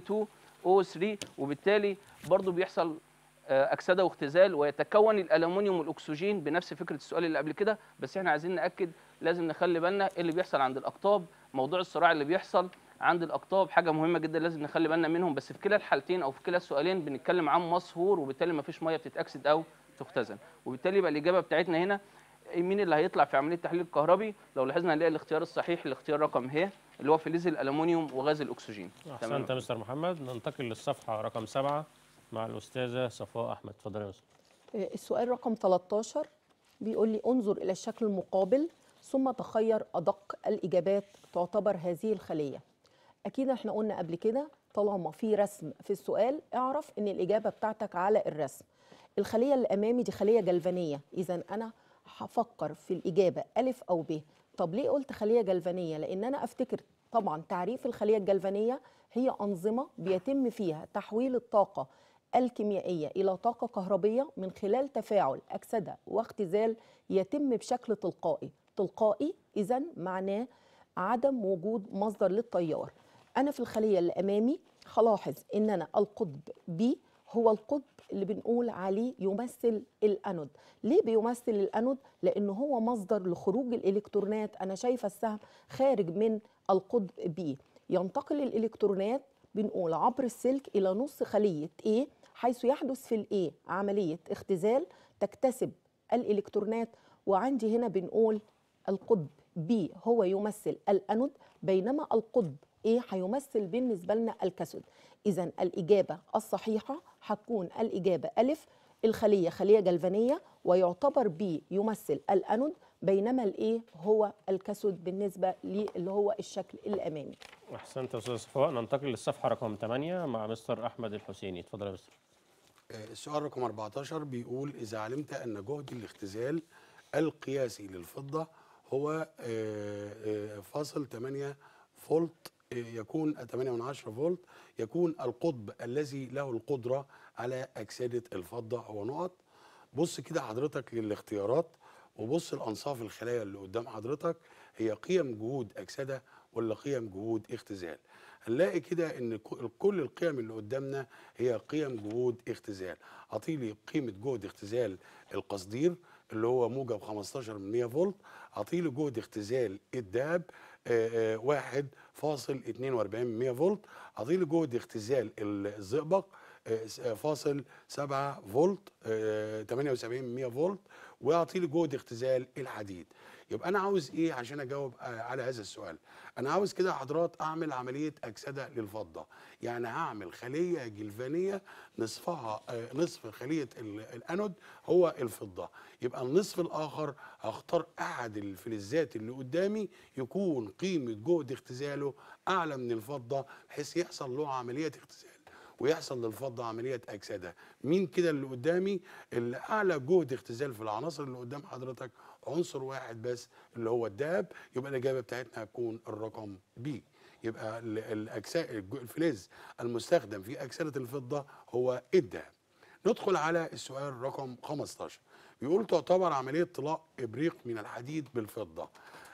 Al2O3 وبالتالي برضو بيحصل آه، اكسده واختزال ويتكون الالومنيوم والاكسجين بنفس فكره السؤال اللي قبل كده بس احنا عايزين ناكد لازم نخلي بالنا ايه اللي بيحصل عند الاقطاب موضوع الصراع اللي بيحصل عند الاقطاب حاجه مهمه جدا لازم نخلي بالنا منهم بس في كلا الحالتين او في كلا السؤالين بنتكلم عن مصهور وبالتالي ما فيش ميه بتتاكسد او تختزن وبالتالي يبقى الاجابه بتاعتنا هنا مين اللي هيطلع في عمليه التحليل الكهربي لو لاحظنا هنلاقي الاختيار الصحيح الاختيار رقم ه اللي هو فلز الالومنيوم وغاز الاكسجين
احسنت يا مستر محمد ننتقل للصفحه رقم سبعة مع الاستاذه صفاء احمد اتفضل يا استاذ
آه، السؤال رقم 13 بيقول لي انظر إلى الشكل المقابل ثم تخير أدق الإجابات تعتبر هذه الخلية أكيد احنا قلنا قبل كده طالما في رسم في السؤال اعرف إن الإجابة بتاعتك على الرسم الخلية اللي أمامي دي خلية جلفانية إذا أنا هفكر في الإجابة ألف أو ب طب ليه قلت خلية جلفانية؟ لأن أنا أفتكر طبعا تعريف الخلية الجلفانية هي أنظمة بيتم فيها تحويل الطاقة الكيميائية إلى طاقة كهربية من خلال تفاعل أكسدة واختزال يتم بشكل تلقائي تلقائي إذا معناه عدم وجود مصدر للتيار أنا في الخلية اللي أمامي هلاحظ إن أنا القطب B هو القطب اللي بنقول عليه يمثل الأنود ليه بيمثل الأنود؟ لأنه هو مصدر لخروج الإلكترونات أنا شايفة السهم خارج من القطب B ينتقل الإلكترونات بنقول عبر السلك إلى نص خلية A حيث يحدث في الA عملية اختزال تكتسب الإلكترونات وعندي هنا بنقول القطب B هو يمثل الأنود بينما القطب A هيمثل بالنسبة لنا الكاثود إذا الإجابة الصحيحة هتكون الإجابة ألف الخلية خلية جلفانية ويعتبر B يمثل الأنود بينما الإيه هو الكاثود بالنسبة لي اللي هو الشكل الأمامي
احسنت يا استاذ صفاء ننتقل للصفحه رقم 8 مع مستر احمد الحسيني اتفضل يا مستر
آه، السؤال رقم 14 بيقول إذا علمت أن جهد الاختزال القياسي للفضة هو آه، آه، فاصل 8 فولت آه، يكون 8 من 10 فولت يكون القطب الذي له القدرة على أكسدة الفضة هو نقط بص كده حضرتك للاختيارات وبص الأنصاف الخلايا اللي قدام حضرتك هي قيم جهود أكسدة ولا قيم جهود اختزال هنلاقي كده ان ك- كل القيم اللي قدامنا هي قيم جهود اختزال اعطيلي قيمه جهد اختزال القصدير اللي هو موجب 15 من 100 فولت اعطيلي جهد اختزال الدهب آه، آه، واحد فاصل 42 من 100 فولت اعطيلي جهد اختزال الزئبق آه، س- آه، فاصل 7 فولت آه، 78 من 100 فولت واعطي لي جهد اختزال الحديد يبقى انا عاوز ايه عشان اجاوب آه، على هذا السؤال انا عاوز كده يا حضرات اعمل عمليه اكسده للفضه يعني هعمل خليه جلفانيه نصفها آه، نصف خليه ال- الانود هو الفضه يبقى النصف الاخر هختار احد الفلزات اللي قدامي يكون قيمه جهد اختزاله اعلى من الفضه بحيث يحصل له عمليه اختزال ويحصل للفضه عمليه اكسده مين كده اللي قدامي اللي اعلى جهد اختزال في العناصر اللي قدام حضرتك عنصر واحد بس اللي هو الدهب يبقى الاجابه بتاعتنا هتكون الرقم بي يبقى ال- الأجساء الج- الفلز المستخدم في اكسده الفضه هو الدهب ندخل على السؤال رقم 15 بيقول تعتبر عمليه طلاء ابريق من الحديد بالفضه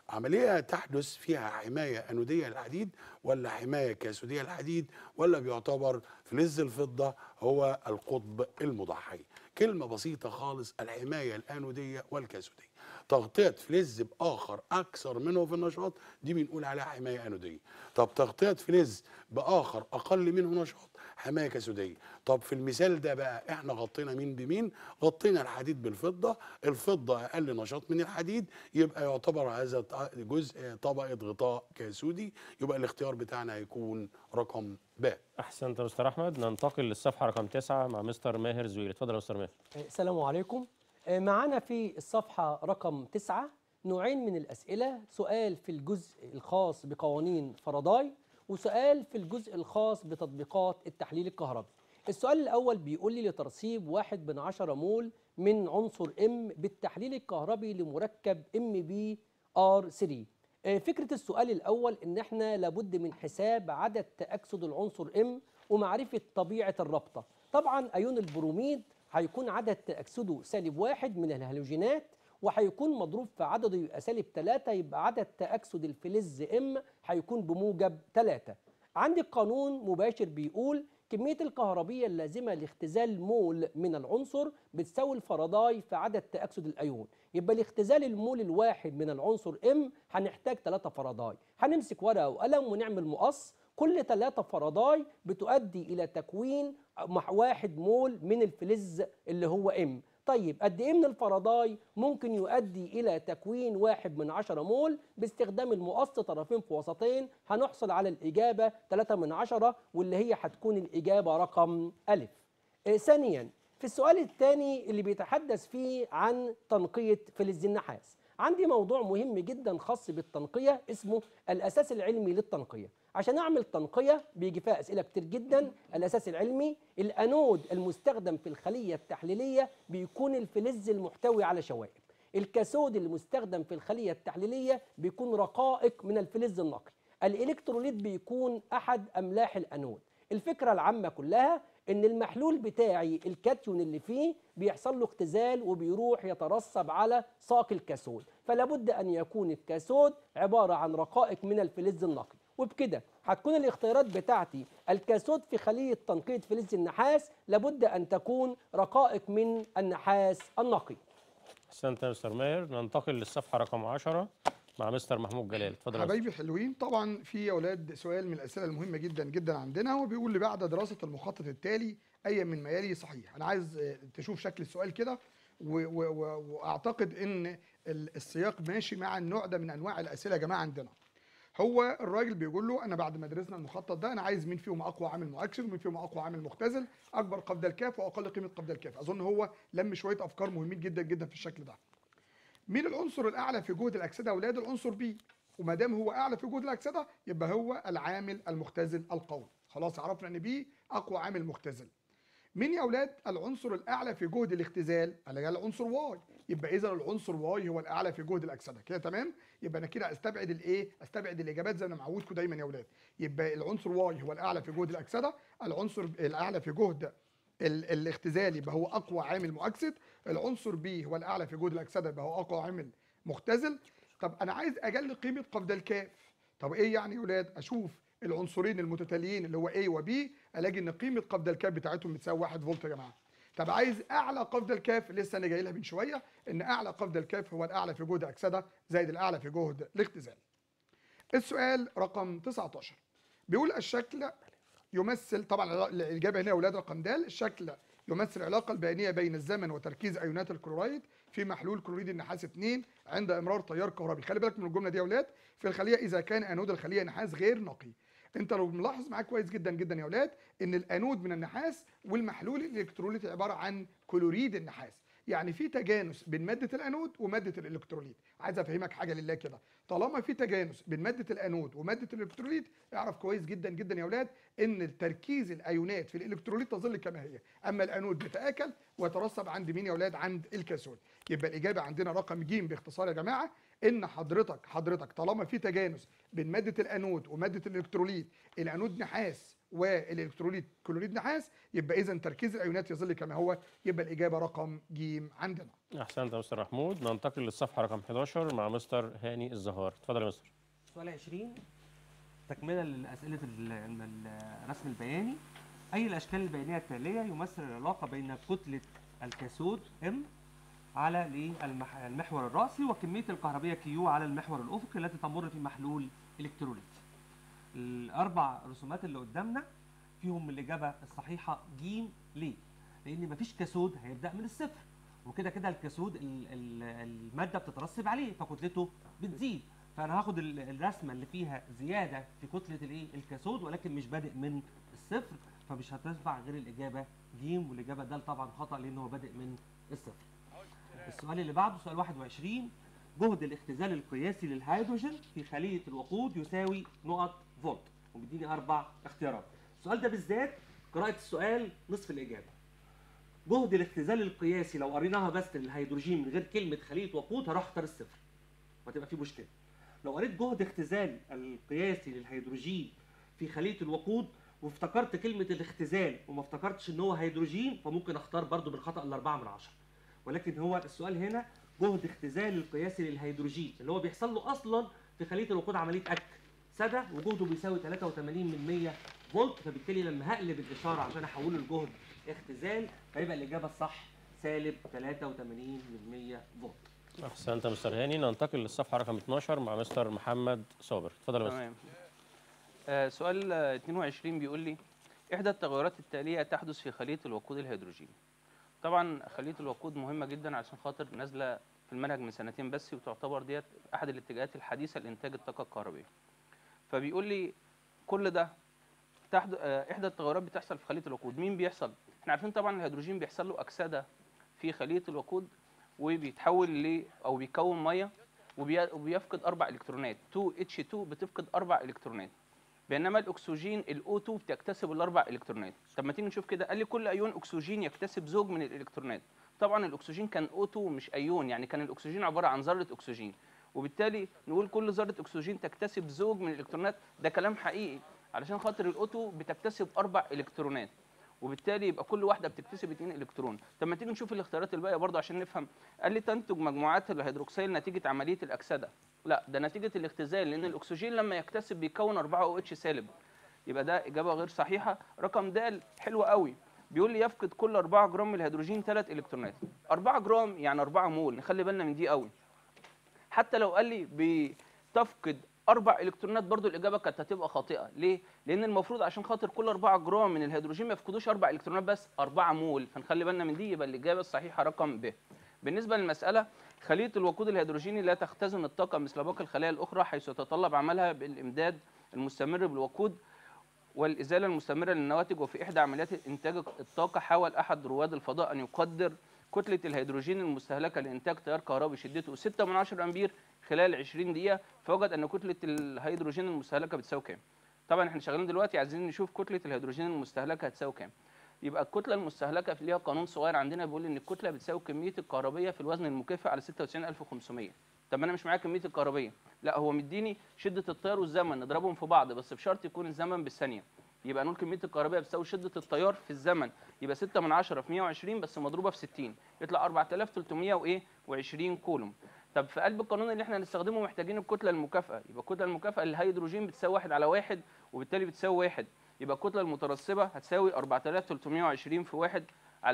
عمليه تحدث فيها حمايه انوديه للحديد ولا حمايه كاسوديه للحديد ولا بيعتبر فلز الفضه هو القطب المضحي كلمه بسيطه خالص الحمايه الانوديه والكاسوديه تغطيه فلز باخر اكثر منه في النشاط دي بنقول عليها حمايه انوديه طب تغطيه فلز باخر اقل منه نشاط حمايه كاسوديه طب في المثال ده بقى احنا غطينا مين بمين غطينا الحديد بالفضه الفضه اقل نشاط من الحديد يبقى يعتبر هذا ط- جزء طبقه غطاء كاسودي يبقى الاختيار بتاعنا هيكون رقم ب
احسنت يا مستر احمد ننتقل للصفحه رقم تسعة مع مستر ماهر زويل اتفضل يا مستر ماهر
السلام عليكم آه، معانا في الصفحة رقم تسعة نوعين من الأسئلة سؤال في الجزء الخاص بقوانين فاراداي وسؤال في الجزء الخاص بتطبيقات التحليل الكهربي السؤال الأول بيقول لي لترسيب واحد من عشرة مول من عنصر M بالتحليل الكهربي لمركب MbR3 آه، فكرة السؤال الأول إن إحنا لابد من حساب عدد تأكسد العنصر M ومعرفة طبيعة الرابطة طبعا أيون البروميد هيكون عدد تأكسده سالب واحد من الهالوجينات وهيكون مضروب في عدده يبقى سالب 3 يبقى عدد تأكسد الفلز ام هيكون بموجب 3 عندي قانون مباشر بيقول كمية الكهربية اللازمة لاختزال مول من العنصر بتساوي الفرضاي في عدد تأكسد الأيون يبقى لاختزال المول الواحد من العنصر ام هنحتاج 3 فرضاي هنمسك ورقة وقلم ونعمل مقص كل 3 فرضاي بتؤدي إلى تكوين مع واحد مول من الفلز اللي هو ام طيب قد ايه من الفرضاي ممكن يؤدي الى تكوين واحد من عشرة مول باستخدام المقص طرفين في وسطين هنحصل على الاجابه 3 من عشرة واللي هي هتكون الاجابه رقم الف آه، ثانيا في السؤال الثاني اللي بيتحدث فيه عن تنقيه فلز النحاس عندي موضوع مهم جدا خاص بالتنقيه اسمه الاساس العلمي للتنقيه عشان اعمل تنقيه بيجي فيها اسئله كتير جدا الاساس العلمي الانود المستخدم في الخليه التحليليه بيكون الفلز المحتوي على شوائب الكاثود المستخدم في الخليه التحليليه بيكون رقائق من الفلز النقي الالكتروليت بيكون احد املاح الانود الفكره العامه كلها ان المحلول بتاعي الكاتيون اللي فيه بيحصل له اختزال وبيروح يترسب على ساق الكاثود فلا بد ان يكون الكاثود عباره عن رقائق من الفلز النقي وبكده هتكون الاختيارات بتاعتي الكاثود في خليه تنقيه فلز النحاس لابد ان تكون رقائق من النحاس النقي
احسنت يا مستر ماهر ننتقل للصفحه رقم 10 مع مستر محمود جلال اتفضل يا مستر.
حبايبي حلوين طبعا في يا اولاد سؤال من الاسئله المهمه جدا جدا عندنا هو بيقول لي بعد دراسه المخطط التالي اي من ما يلي صحيح انا عايز آه، تشوف شكل السؤال كده و- و- و- واعتقد ان ال- السياق ماشي مع النوع ده من انواع الاسئله يا جماعه عندنا هو الراجل بيقول له انا بعد ما درسنا المخطط ده انا عايز مين فيهم اقوى عامل مؤكسد ومين فيهم اقوى عامل مختزل اكبر قبضه الكاف واقل قيمه قبضه الكاف اظن هو لم شويه افكار مهمين جدا جدا في الشكل ده مين العنصر الاعلى في جهد الاكسده يا اولاد العنصر بي وما دام هو اعلى في جهد الاكسده يبقى هو العامل المختزل القوي خلاص عرفنا ان بي اقوى عامل مختزل مين يا اولاد العنصر الاعلى في جهد الاختزال اللي هي العنصر واي يبقى اذا العنصر واي هو الاعلى في جهد الاكسده كده تمام يبقى انا كده استبعد الايه استبعد الاجابات زي ما أنا معودكم دايما يا اولاد يبقى العنصر واي هو الاعلى في جهد الاكسده العنصر الاعلى في جهد ال- الاختزال يبقى هو اقوى عامل مؤكسد العنصر بي هو الاعلى في جهد الاكسده يبقى هو اقوى عامل مختزل طب انا عايز اجل قيمه قبض الكاف طب ايه يعني يا ولاد اشوف العنصرين المتتاليين اللي هو A و B الاقي ان قيمه قبض الكاف بتاعتهم بتساوي 1 فولت يا جماعه طب عايز اعلى قبض الكاف لسه انا جاي لها من شويه ان اعلى قبض الكاف هو الاعلى في جهد اكسده زائد الاعلى في جهد الاختزال السؤال رقم 19 بيقول الشكل يمثل طبعا الاجابه هنا يا اولاد رقم د الشكل يمثل العلاقه البيانيه بين الزمن وتركيز ايونات الكلورايد في محلول كلوريد النحاس 2 عند امرار تيار كهربي خلي بالك من الجمله دي يا اولاد في الخليه اذا كان انود الخليه نحاس غير نقي انت لو ملاحظ معاك كويس جدا جدا يا اولاد ان الانود من النحاس والمحلول الالكتروليتي عباره عن كلوريد النحاس يعني في تجانس بين ماده الانود وماده الالكتروليت عايز افهمك حاجه لله كده طالما في تجانس بين ماده الانود وماده الالكتروليت اعرف كويس جدا جدا يا اولاد ان تركيز الايونات في الالكتروليت تظل كما هي اما الانود بيتاكل ويترسب عند مين يا اولاد عند الكاثود يبقى الاجابه عندنا رقم ج باختصار يا جماعه ان حضرتك حضرتك طالما في تجانس بين ماده الانود وماده الالكتروليت الانود نحاس والالكتروليت كلوريد نحاس يبقى اذا تركيز الايونات يظل كما هو يبقى الاجابه رقم ج عندنا
احسنت يا مستر محمود ننتقل للصفحه رقم 11 مع مستر هاني الزهار اتفضل يا مستر
سؤال 20 تكمله لاسئله ال- ال- الرسم البياني اي الاشكال البيانيه التاليه يمثل العلاقه بين كتله الكاثود ام على الإيه؟ المح- المحور الراسي وكميه الكهربيه كيو على المحور الافقي التي تمر في محلول الكتروليت الاربع رسومات اللي قدامنا فيهم الاجابه الصحيحه ج ليه لان مفيش كاثود هيبدا من الصفر وكده كده الكاثود ال- ال- الماده بتترسب عليه فكتلته بتزيد فانا هاخد ال- الرسمه اللي فيها زياده في كتله الايه الكاثود ولكن مش بادئ من الصفر فمش هتنفع غير الاجابه ج والاجابه د طبعا خطا لان هو بادئ من الصفر السؤال اللي بعده سؤال 21 جهد الاختزال القياسي للهيدروجين في خليه الوقود يساوي نقط فولت وبيديني اربع اختيارات السؤال ده بالذات قراءه السؤال نصف الاجابه جهد الاختزال القياسي لو قريناها بس للهيدروجين من غير كلمه خليه وقود هروح اختار الصفر وهتبقى في مشكله لو قريت جهد اختزال القياسي للهيدروجين في خليه الوقود وافتكرت كلمه الاختزال وما افتكرتش ان هو هيدروجين فممكن اختار برضو بالخطا الاربعه من عشره ولكن هو السؤال هنا جهد اختزال القياسي للهيدروجين اللي هو بيحصل له اصلا في خليه الوقود عمليه اك سدى وجهده بيساوي 83 من 100 فولت فبالتالي لما هقلب الاشاره عشان احوله لجهد اختزال فيبقى الاجابه الصح سالب 83 من 100 فولت
احسنت يا مستر هاني ننتقل للصفحه رقم 12 مع مستر محمد صابر اتفضل يا مستر
تمام آه سؤال آه، 22 بيقول لي احدى التغيرات التاليه تحدث في خليه الوقود الهيدروجيني طبعا خليه الوقود مهمه جدا عشان خاطر نازله في المنهج من سنتين بس وتعتبر ديت احد الاتجاهات الحديثه لانتاج الطاقه الكهربائيه فبيقول لي كل ده تحد... آه، احدى التغيرات بتحصل في خليه الوقود مين بيحصل احنا عارفين طبعا الهيدروجين بيحصل له اكسده في خليه الوقود وبيتحول ل او بيكون ميه وبي... وبيفقد اربع الكترونات 2 اتش 2 بتفقد اربع الكترونات بينما الاكسجين الاو 2 بتكتسب الاربع الكترونات طب ما تيجي نشوف كده قال لي كل ايون اكسجين يكتسب زوج من الالكترونات طبعا الاكسجين كان او 2 مش ايون يعني كان الاكسجين عباره عن ذره اكسجين وبالتالي نقول كل ذره اكسجين تكتسب زوج من الالكترونات ده كلام حقيقي علشان خاطر الاو 2 بتكتسب اربع الكترونات وبالتالي يبقى كل واحده بتكتسب 2 الكترون طب ما تيجي نشوف الاختيارات الباقيه برضه عشان نفهم قال لي تنتج مجموعات الهيدروكسيل نتيجه عمليه الاكسده لا ده نتيجه الاختزال لان الاكسجين لما يكتسب بيكون 4 او اتش سالب يبقى ده اجابه غير صحيحه رقم د حلو قوي بيقول لي يفقد كل 4 جرام من الهيدروجين 3 الكترونات 4 جرام يعني 4 مول نخلي بالنا من دي قوي حتى لو قال لي بتفقد اربع الكترونات برضو الاجابه كانت هتبقى خاطئه ليه لان المفروض عشان خاطر كل 4 جرام من الهيدروجين ما يفقدوش اربع الكترونات بس 4 مول فنخلي بالنا من دي يبقى الاجابه الصحيحه رقم ب بالنسبه للمساله خليه الوقود الهيدروجيني لا تختزن الطاقه مثل باقي الخلايا الاخرى حيث يتطلب عملها بالامداد المستمر بالوقود والازاله المستمره للنواتج وفي احدى عمليات انتاج الطاقه حاول احد رواد الفضاء ان يقدر كتله الهيدروجين المستهلكه لانتاج تيار كهربي شدته 6 من 10 امبير خلال 20 دقيقه فوجد ان كتله الهيدروجين المستهلكه بتساوي كام طبعا احنا شغالين دلوقتي عايزين نشوف كتله الهيدروجين المستهلكه هتساوي كام يبقى الكتله المستهلكه في ليها قانون صغير عندنا بيقول ان الكتله بتساوي كميه الكهربيه في الوزن المكافئ على 96500 طب انا مش معايا كميه الكهربيه لا هو مديني شده التيار والزمن نضربهم في بعض بس بشرط يكون الزمن بالثانيه يبقى نقول كميه الكهربيه بتساوي شده التيار في الزمن يبقى 6 من 10 في 120 بس مضروبه في 60 يطلع 4300 وايه و20 كولوم طب في قلب القانون اللي احنا هنستخدمه محتاجين الكتله المكافئه يبقى الكتله المكافئه للهيدروجين بتساوي 1 على 1 وبالتالي بتساوي 1 يبقى الكتله المترسبه هتساوي 4320 في 1 على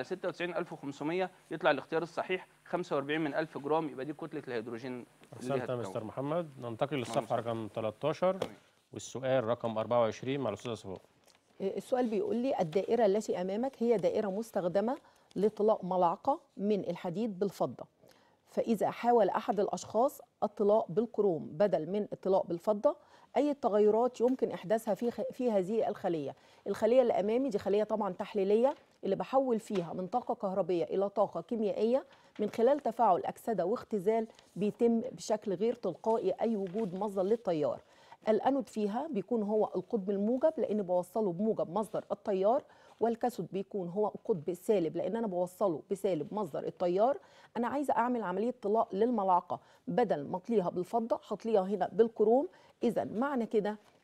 96500 يطلع الاختيار الصحيح 45 من 1000 جرام يبقى دي كتله الهيدروجين اللي
احسنت يا
هتتكون.
مستر محمد ننتقل للصفحه
مستر.
رقم 13 والسؤال رقم 24 مع الاستاذه صفاء
السؤال بيقول لي الدائرة التي أمامك هي دائرة مستخدمة لطلاء ملعقة من الحديد بالفضة فإذا حاول أحد الأشخاص الطلاء بالكروم بدل من الطلاء بالفضة أي التغيرات يمكن إحداثها في خ- في هذه الخلية الخلية اللي أمامي دي خلية طبعا تحليلية اللي بحول فيها من طاقة كهربية إلى طاقة كيميائية من خلال تفاعل أكسدة واختزال بيتم بشكل غير تلقائي أي وجود مصدر للتيار الانود فيها بيكون هو القطب الموجب لان بوصله بموجب مصدر التيار والكاثود بيكون هو القطب السالب لان انا بوصله بسالب مصدر التيار انا عايزه اعمل عمليه طلاء للملعقه بدل ما اطليها بالفضه هطليها هنا بالكروم اذا معنى كده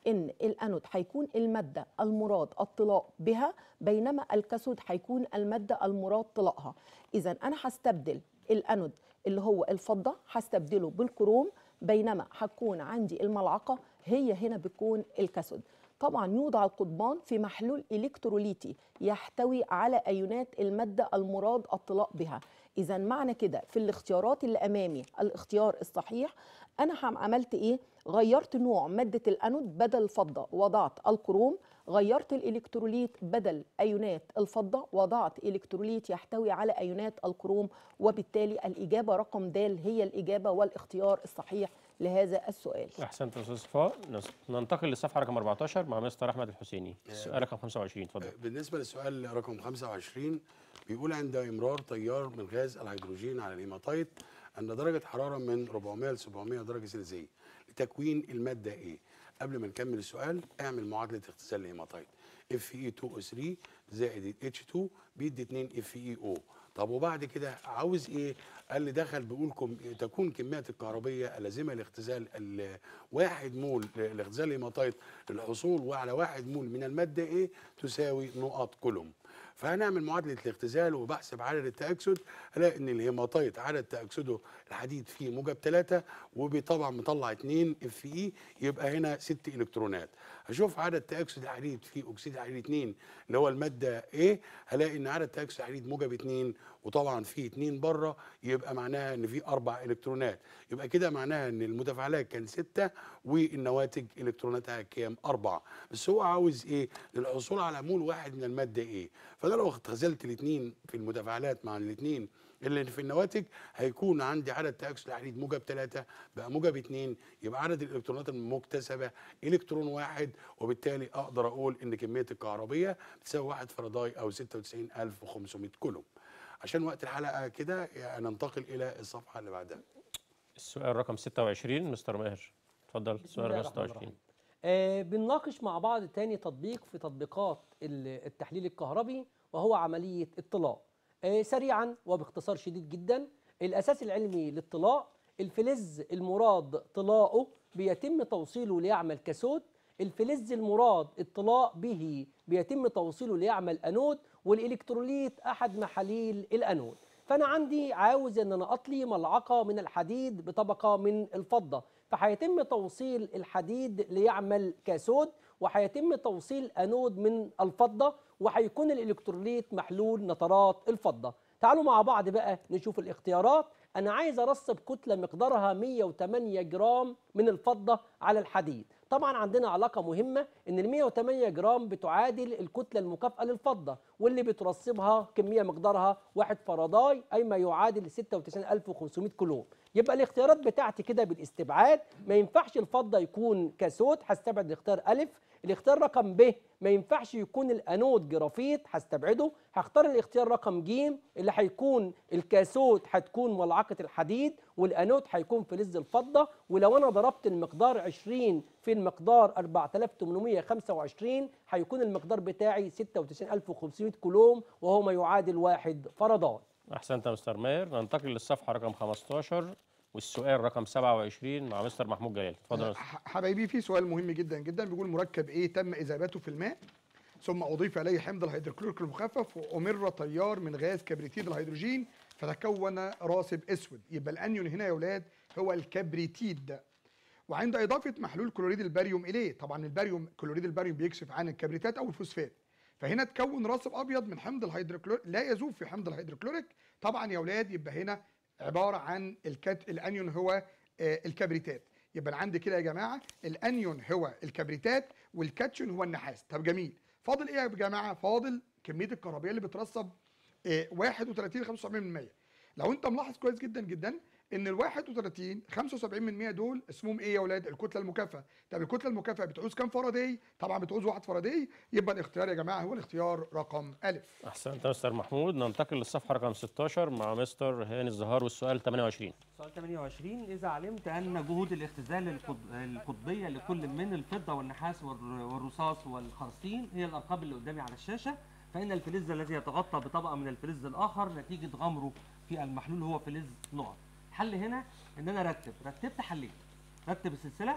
ان الانود هيكون الماده المراد الطلاء بها بينما الكاثود هيكون الماده المراد طلاءها اذا انا هستبدل الانود اللي هو الفضه هستبدله بالكروم بينما هتكون عندي الملعقه هي هنا بتكون الكاثود طبعا يوضع القضبان في محلول الكتروليتي يحتوي على ايونات الماده المراد الطلاء بها اذا معنى كده في الاختيارات اللي امامي الاختيار الصحيح انا هم- عملت ايه غيرت نوع ماده الانود بدل الفضه وضعت الكروم غيرت الالكتروليت بدل ايونات الفضه وضعت الكتروليت يحتوي على ايونات الكروم وبالتالي الاجابه رقم د هي الاجابه والاختيار الصحيح لهذا السؤال
احسنت يا استاذ صفاء نس- ننتقل للصفحه رقم 14 مع مستر احمد الحسيني السؤال رقم 25 اتفضل
بالنسبه للسؤال رقم 25 بيقول عند امرار تيار من غاز الهيدروجين على الهيماتيت ان درجه حراره من 400 ل 700 درجه سلسيه لتكوين الماده ايه قبل ما نكمل السؤال اعمل معادله اختزال الهيماتيت اف اي 2 او 3 زائد اتش 2 بيدي 2 اف اي او طب وبعد كده عاوز ايه قال لي دخل بيقول كم تكون كميات الكهربيه اللازمه لاختزال ال- واحد مول لاختزال الهيماتيت للحصول على واحد مول من الماده ايه تساوي نقط كولوم فهنعمل معادله الاختزال وبحسب عدد التاكسد الاقي ان الهيماتيت عدد تاكسده الحديد فيه موجب 3 وطبعا مطلع 2 اف اي يبقى هنا 6 الكترونات هشوف عدد تاكسد الحديد فيه اكسيد الحديد 2 اللي هو الماده ايه هلاقي ان عدد تاكسد الحديد موجب 2 وطبعا في 2 بره يبقى معناها ان في اربع الكترونات يبقى كده معناها ان المتفاعلات كان 6 والنواتج الكتروناتها كام 4 بس هو عاوز ايه للحصول على مول واحد من الماده ايه فانا لو اختزلت الاثنين في المتفاعلات مع الاثنين اللي في النواتج هيكون عندي عدد تاكسد الحديد موجب 3 بقى موجب 2 يبقى عدد الالكترونات المكتسبه الكترون واحد وبالتالي اقدر اقول ان كميه الكهربيه بتساوي 1 فاراداي او 96500 كولوم عشان وقت الحلقه كده يعني ننتقل الى الصفحه اللي بعدها
السؤال رقم 26 مستر ماهر اتفضل
بسم
السؤال
الله
رقم
الرحمن
26
الرحيم. آه بنناقش مع بعض تاني تطبيق في تطبيقات ال- التحليل الكهربي وهو عملية الطلاء آه سريعا وباختصار شديد جدا الأساس العلمي للطلاء الفلز المراد طلاؤه بيتم توصيله ليعمل كاثود الفلز المراد الطلاء به بيتم توصيله ليعمل انود والالكتروليت احد محاليل الانود فانا عندي عاوز ان انا اطلي ملعقه من الحديد بطبقه من الفضه فهيتم توصيل الحديد ليعمل كاثود وهيتم توصيل انود من الفضه وهيكون الالكتروليت محلول نترات الفضه تعالوا مع بعض بقى نشوف الاختيارات انا عايز ارسب كتله مقدارها 108 جرام من الفضه على الحديد طبعا عندنا علاقه مهمه ان ال 108 جرام بتعادل الكتله المكافئه للفضه واللي بترسبها كميه مقدارها 1 فاراداي اي ما يعادل 96500 كولوم يبقى الاختيارات بتاعتي كده بالاستبعاد ما ينفعش الفضه يكون كاثود هستبعد الاختيار الف الاختيار رقم ب ما ينفعش يكون الانود جرافيت هستبعده هختار الاختيار رقم ج اللي هيكون الكاثود هتكون ملعقه الحديد والانود هيكون فلز الفضه ولو انا ضربت المقدار 20 في المقدار 4825 هيكون المقدار بتاعي 96500 كولوم وهو ما يعادل واحد فردان
احسنت يا مستر ماهر ننتقل للصفحه رقم 15 والسؤال رقم 27 مع مستر محمود جلال اتفضل يا مستر.
ح- حبايبي في سؤال مهم جدا جدا بيقول مركب ايه تم اذابته في الماء ثم اضيف اليه حمض الهيدروكلوريك المخفف وامر تيار من غاز كبريتيد الهيدروجين فتكون راسب اسود يبقى الانيون هنا يا اولاد هو الكبريتيد وعند اضافه محلول كلوريد الباريوم اليه طبعا الباريوم كلوريد الباريوم بيكشف عن الكبريتات او الفوسفات فهنا تكون راسب ابيض من حمض الهيدروكلوريك لا يذوب في حمض الهيدروكلوريك طبعا يا اولاد يبقى هنا عباره عن الكت الانيون هو آه، الكبريتات يبقى أنا عندي كده يا جماعه الانيون هو الكبريتات والكاتشون هو النحاس طب جميل فاضل ايه يا جماعه فاضل كميه الكهربيه اللي بترسب آه، 31 75% لو انت ملاحظ كويس جدا جدا ان ال 31 75% دول اسمهم ايه يا اولاد الكتله المكافئه طب الكتله المكافئه بتعوز كام فاراداي طبعا بتعوز 1 فاراداي يبقى الاختيار يا جماعه هو الاختيار رقم الف
احسنت يا مستر محمود ننتقل للصفحه رقم 16 مع مستر هاني الزهار والسؤال 28
سؤال 28 إذا علمت أن جهود الاختزال القط- القطبية لكل من الفضة والنحاس والر- والرصاص والخرسين هي الأرقام اللي قدامي على الشاشة فإن الفلز الذي يتغطى بطبقة من الفلز الآخر نتيجة غمره في المحلول هو فلز نقط الحل هنا إن أنا أرتب رتبت حلين رتب السلسلة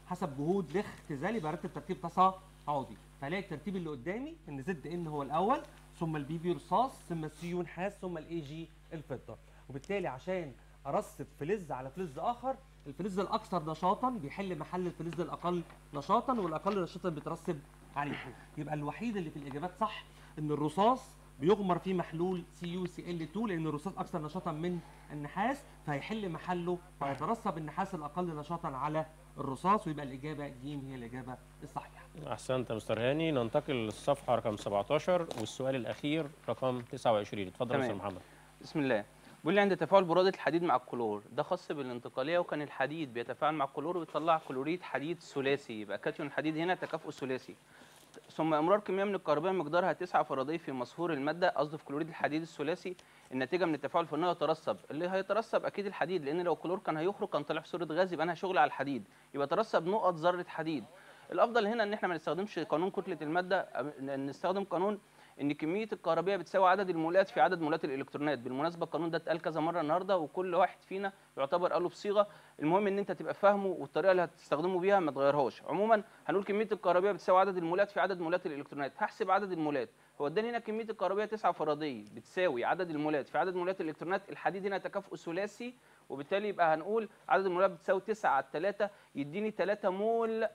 حسب جهود لخ اختزالي برتب ترتيب تصاعدي فهلاقي الترتيب اللي قدامي ان زد ان هو الاول ثم البي بي رصاص ثم السي يو نحاس ثم الاي جي الفضه وبالتالي عشان ارصد فلز على فلز اخر الفلز الاكثر نشاطا بيحل محل الفلز الاقل نشاطا والاقل نشاطا بيترسب عليه يبقى الوحيد اللي في الاجابات صح ان الرصاص بيغمر فيه محلول سي يو سي ال 2 لان الرصاص اكثر نشاطا من النحاس فهيحل محله وهيترسب النحاس الاقل نشاطا على الرصاص ويبقى الاجابه ج هي الاجابه الصحيحه
احسنت يا مستر هاني ننتقل للصفحه رقم 17 والسؤال الاخير رقم 29 اتفضل يا مستر
تمام.
محمد
بسم الله بيقول لي عند تفاعل برودة الحديد مع الكلور ده خاص بالانتقالية وكان الحديد بيتفاعل مع الكلور ويطلع كلوريد حديد ثلاثي يبقى كاتيون الحديد هنا تكافؤ ثلاثي ثم امرار كميه من الكربون مقدارها 9 فرادي في مصهور الماده قصده في كلوريد الحديد الثلاثي النتيجه من التفاعل الفني يترسب اللي هيترسب اكيد الحديد لان لو الكلور كان هيخرج كان طلع في صوره غاز يبقى انا شغل على الحديد يبقى ترسب نقط ذره حديد الافضل هنا ان احنا ما نستخدمش قانون كتله الماده أم- نستخدم قانون ان كميه الكهربيه بتساوي عدد المولات في عدد مولات الالكترونات بالمناسبه القانون ده اتقال كذا مره النهارده وكل واحد فينا يعتبر قاله بصيغه المهم ان انت تبقى فاهمه والطريقه اللي هتستخدمه بيها ما تغيرهاش عموما هنقول كميه الكهربيه بتساوي عدد المولات في عدد مولات الالكترونات هحسب عدد المولات هو اداني هنا كميه الكهربيه 9 فراديه بتساوي عدد المولات في عدد مولات الالكترونات الحديد هنا تكافؤ ثلاثي وبالتالي يبقى هنقول عدد المولات بتساوي 9 على 3 يديني 3 مول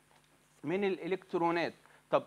من الالكترونات طب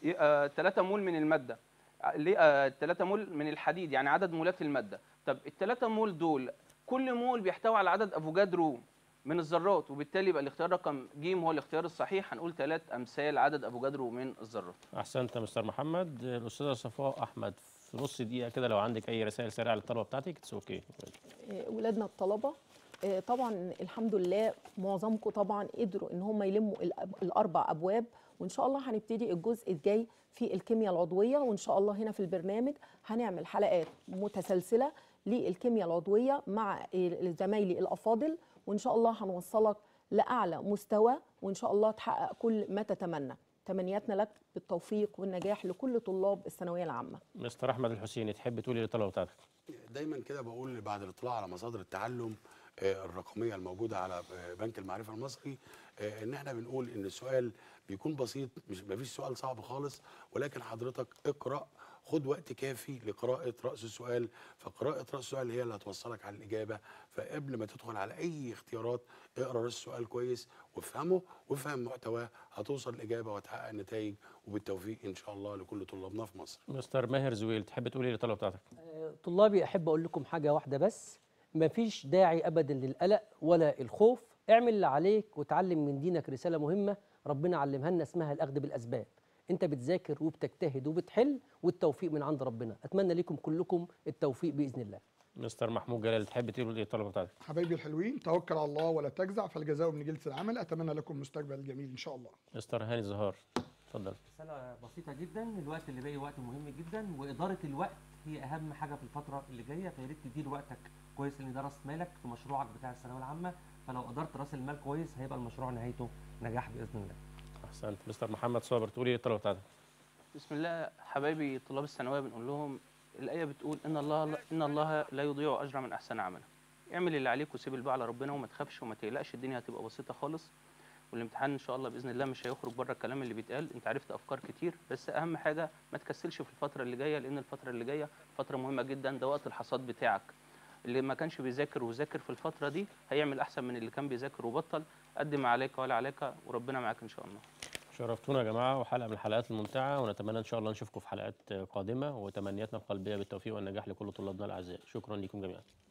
3 مول من الماده ع- ليه 3 مول من الحديد يعني عدد مولات الماده طب ال 3 مول دول كل مول بيحتوي على عدد افوجادرو من الذرات وبالتالي يبقى الاختيار رقم ج هو الاختيار الصحيح هنقول ثلاث امثال عدد افوجادرو من الذرات
احسنت يا مستر محمد الاستاذه صفاء احمد في نص دقيقه كده لو عندك اي رسائل سريعه للطلبه بتاعتك اتس اوكي
آه، ولادنا الطلبه آه، طبعا الحمد لله معظمكم طبعا قدروا ان هم يلموا الأب- الاربع ابواب وان شاء الله هنبتدي الجزء الجاي في الكيمياء العضويه وان شاء الله هنا في البرنامج هنعمل حلقات متسلسله للكيمياء العضويه مع آه، زمايلي الافاضل وان شاء الله هنوصلك لاعلى مستوى وان شاء الله تحقق كل ما تتمنى تمنياتنا لك بالتوفيق والنجاح لكل طلاب الثانويه العامه
مستر احمد الحسيني تحب تقولي للطلبه بتاعتك
دايما كده بقول بعد الاطلاع على مصادر التعلم آه، الرقميه الموجوده على آه، بنك المعرفه المصري آه، ان احنا بنقول ان السؤال بيكون بسيط مش مفيش سؤال صعب خالص ولكن حضرتك اقرا خد وقت كافي لقراءة رأس السؤال فقراءة رأس السؤال هي اللي هتوصلك على الإجابة فقبل ما تدخل على أي اختيارات اقرا رأس السؤال كويس وافهمه وافهم محتواه هتوصل الإجابة وتحقق نتائج وبالتوفيق إن شاء الله لكل طلابنا في مصر
مستر ماهر زويل تحب تقولي للطلبه بتاعتك
آه، طلابي احب اقول لكم حاجه واحده بس مفيش داعي ابدا للقلق ولا الخوف اعمل اللي عليك وتعلم من دينك رساله مهمه ربنا علمها لنا اسمها الاخذ بالاسباب انت بتذاكر وبتجتهد وبتحل والتوفيق من عند ربنا اتمنى لكم كلكم التوفيق باذن الله
مستر محمود جلال تحب تقول ايه للطلبه بتاعتك
حبايبي الحلوين توكل على الله ولا تجزع فالجزاء من جنس العمل اتمنى لكم مستقبل جميل ان شاء الله
مستر هاني زهار اتفضل
رسالة بسيطة جدا الوقت اللي باقي وقت مهم جدا وإدارة الوقت هي أهم حاجة في الفترة اللي جاية فيا ريت تدير وقتك كويس لأن ده رأس مالك في مشروعك بتاع الثانوية العامة فلو أدرت رأس المال كويس هيبقى المشروع نهايته نجاح بإذن الله
احسنت مستر محمد صابر تقولي للطلبه بتاعتك
بسم الله حبايبي طلاب الثانويه بنقول لهم الايه بتقول ان الله ان الله لا يضيع اجر من احسن عملا اعمل اللي عليك وسيب الباقي على ربنا وما تخافش وما تقلقش الدنيا هتبقى بسيطه خالص والامتحان ان شاء الله باذن الله مش هيخرج بره الكلام اللي بيتقال انت عرفت افكار كتير بس اهم حاجه ما تكسلش في الفتره اللي جايه لان الفتره اللي جايه فتره مهمه جدا ده وقت الحصاد بتاعك اللي ما كانش بيذاكر وذاكر في الفتره دي هيعمل احسن من اللي كان بيذاكر وبطل قدم ما عليك ولا عليك وربنا معاك ان شاء الله
شرفتونا يا جماعه وحلقه من الحلقات الممتعه ونتمنى ان شاء الله نشوفكم في حلقات قادمه وتمنياتنا القلبيه بالتوفيق والنجاح لكل طلابنا الاعزاء شكرا لكم جميعا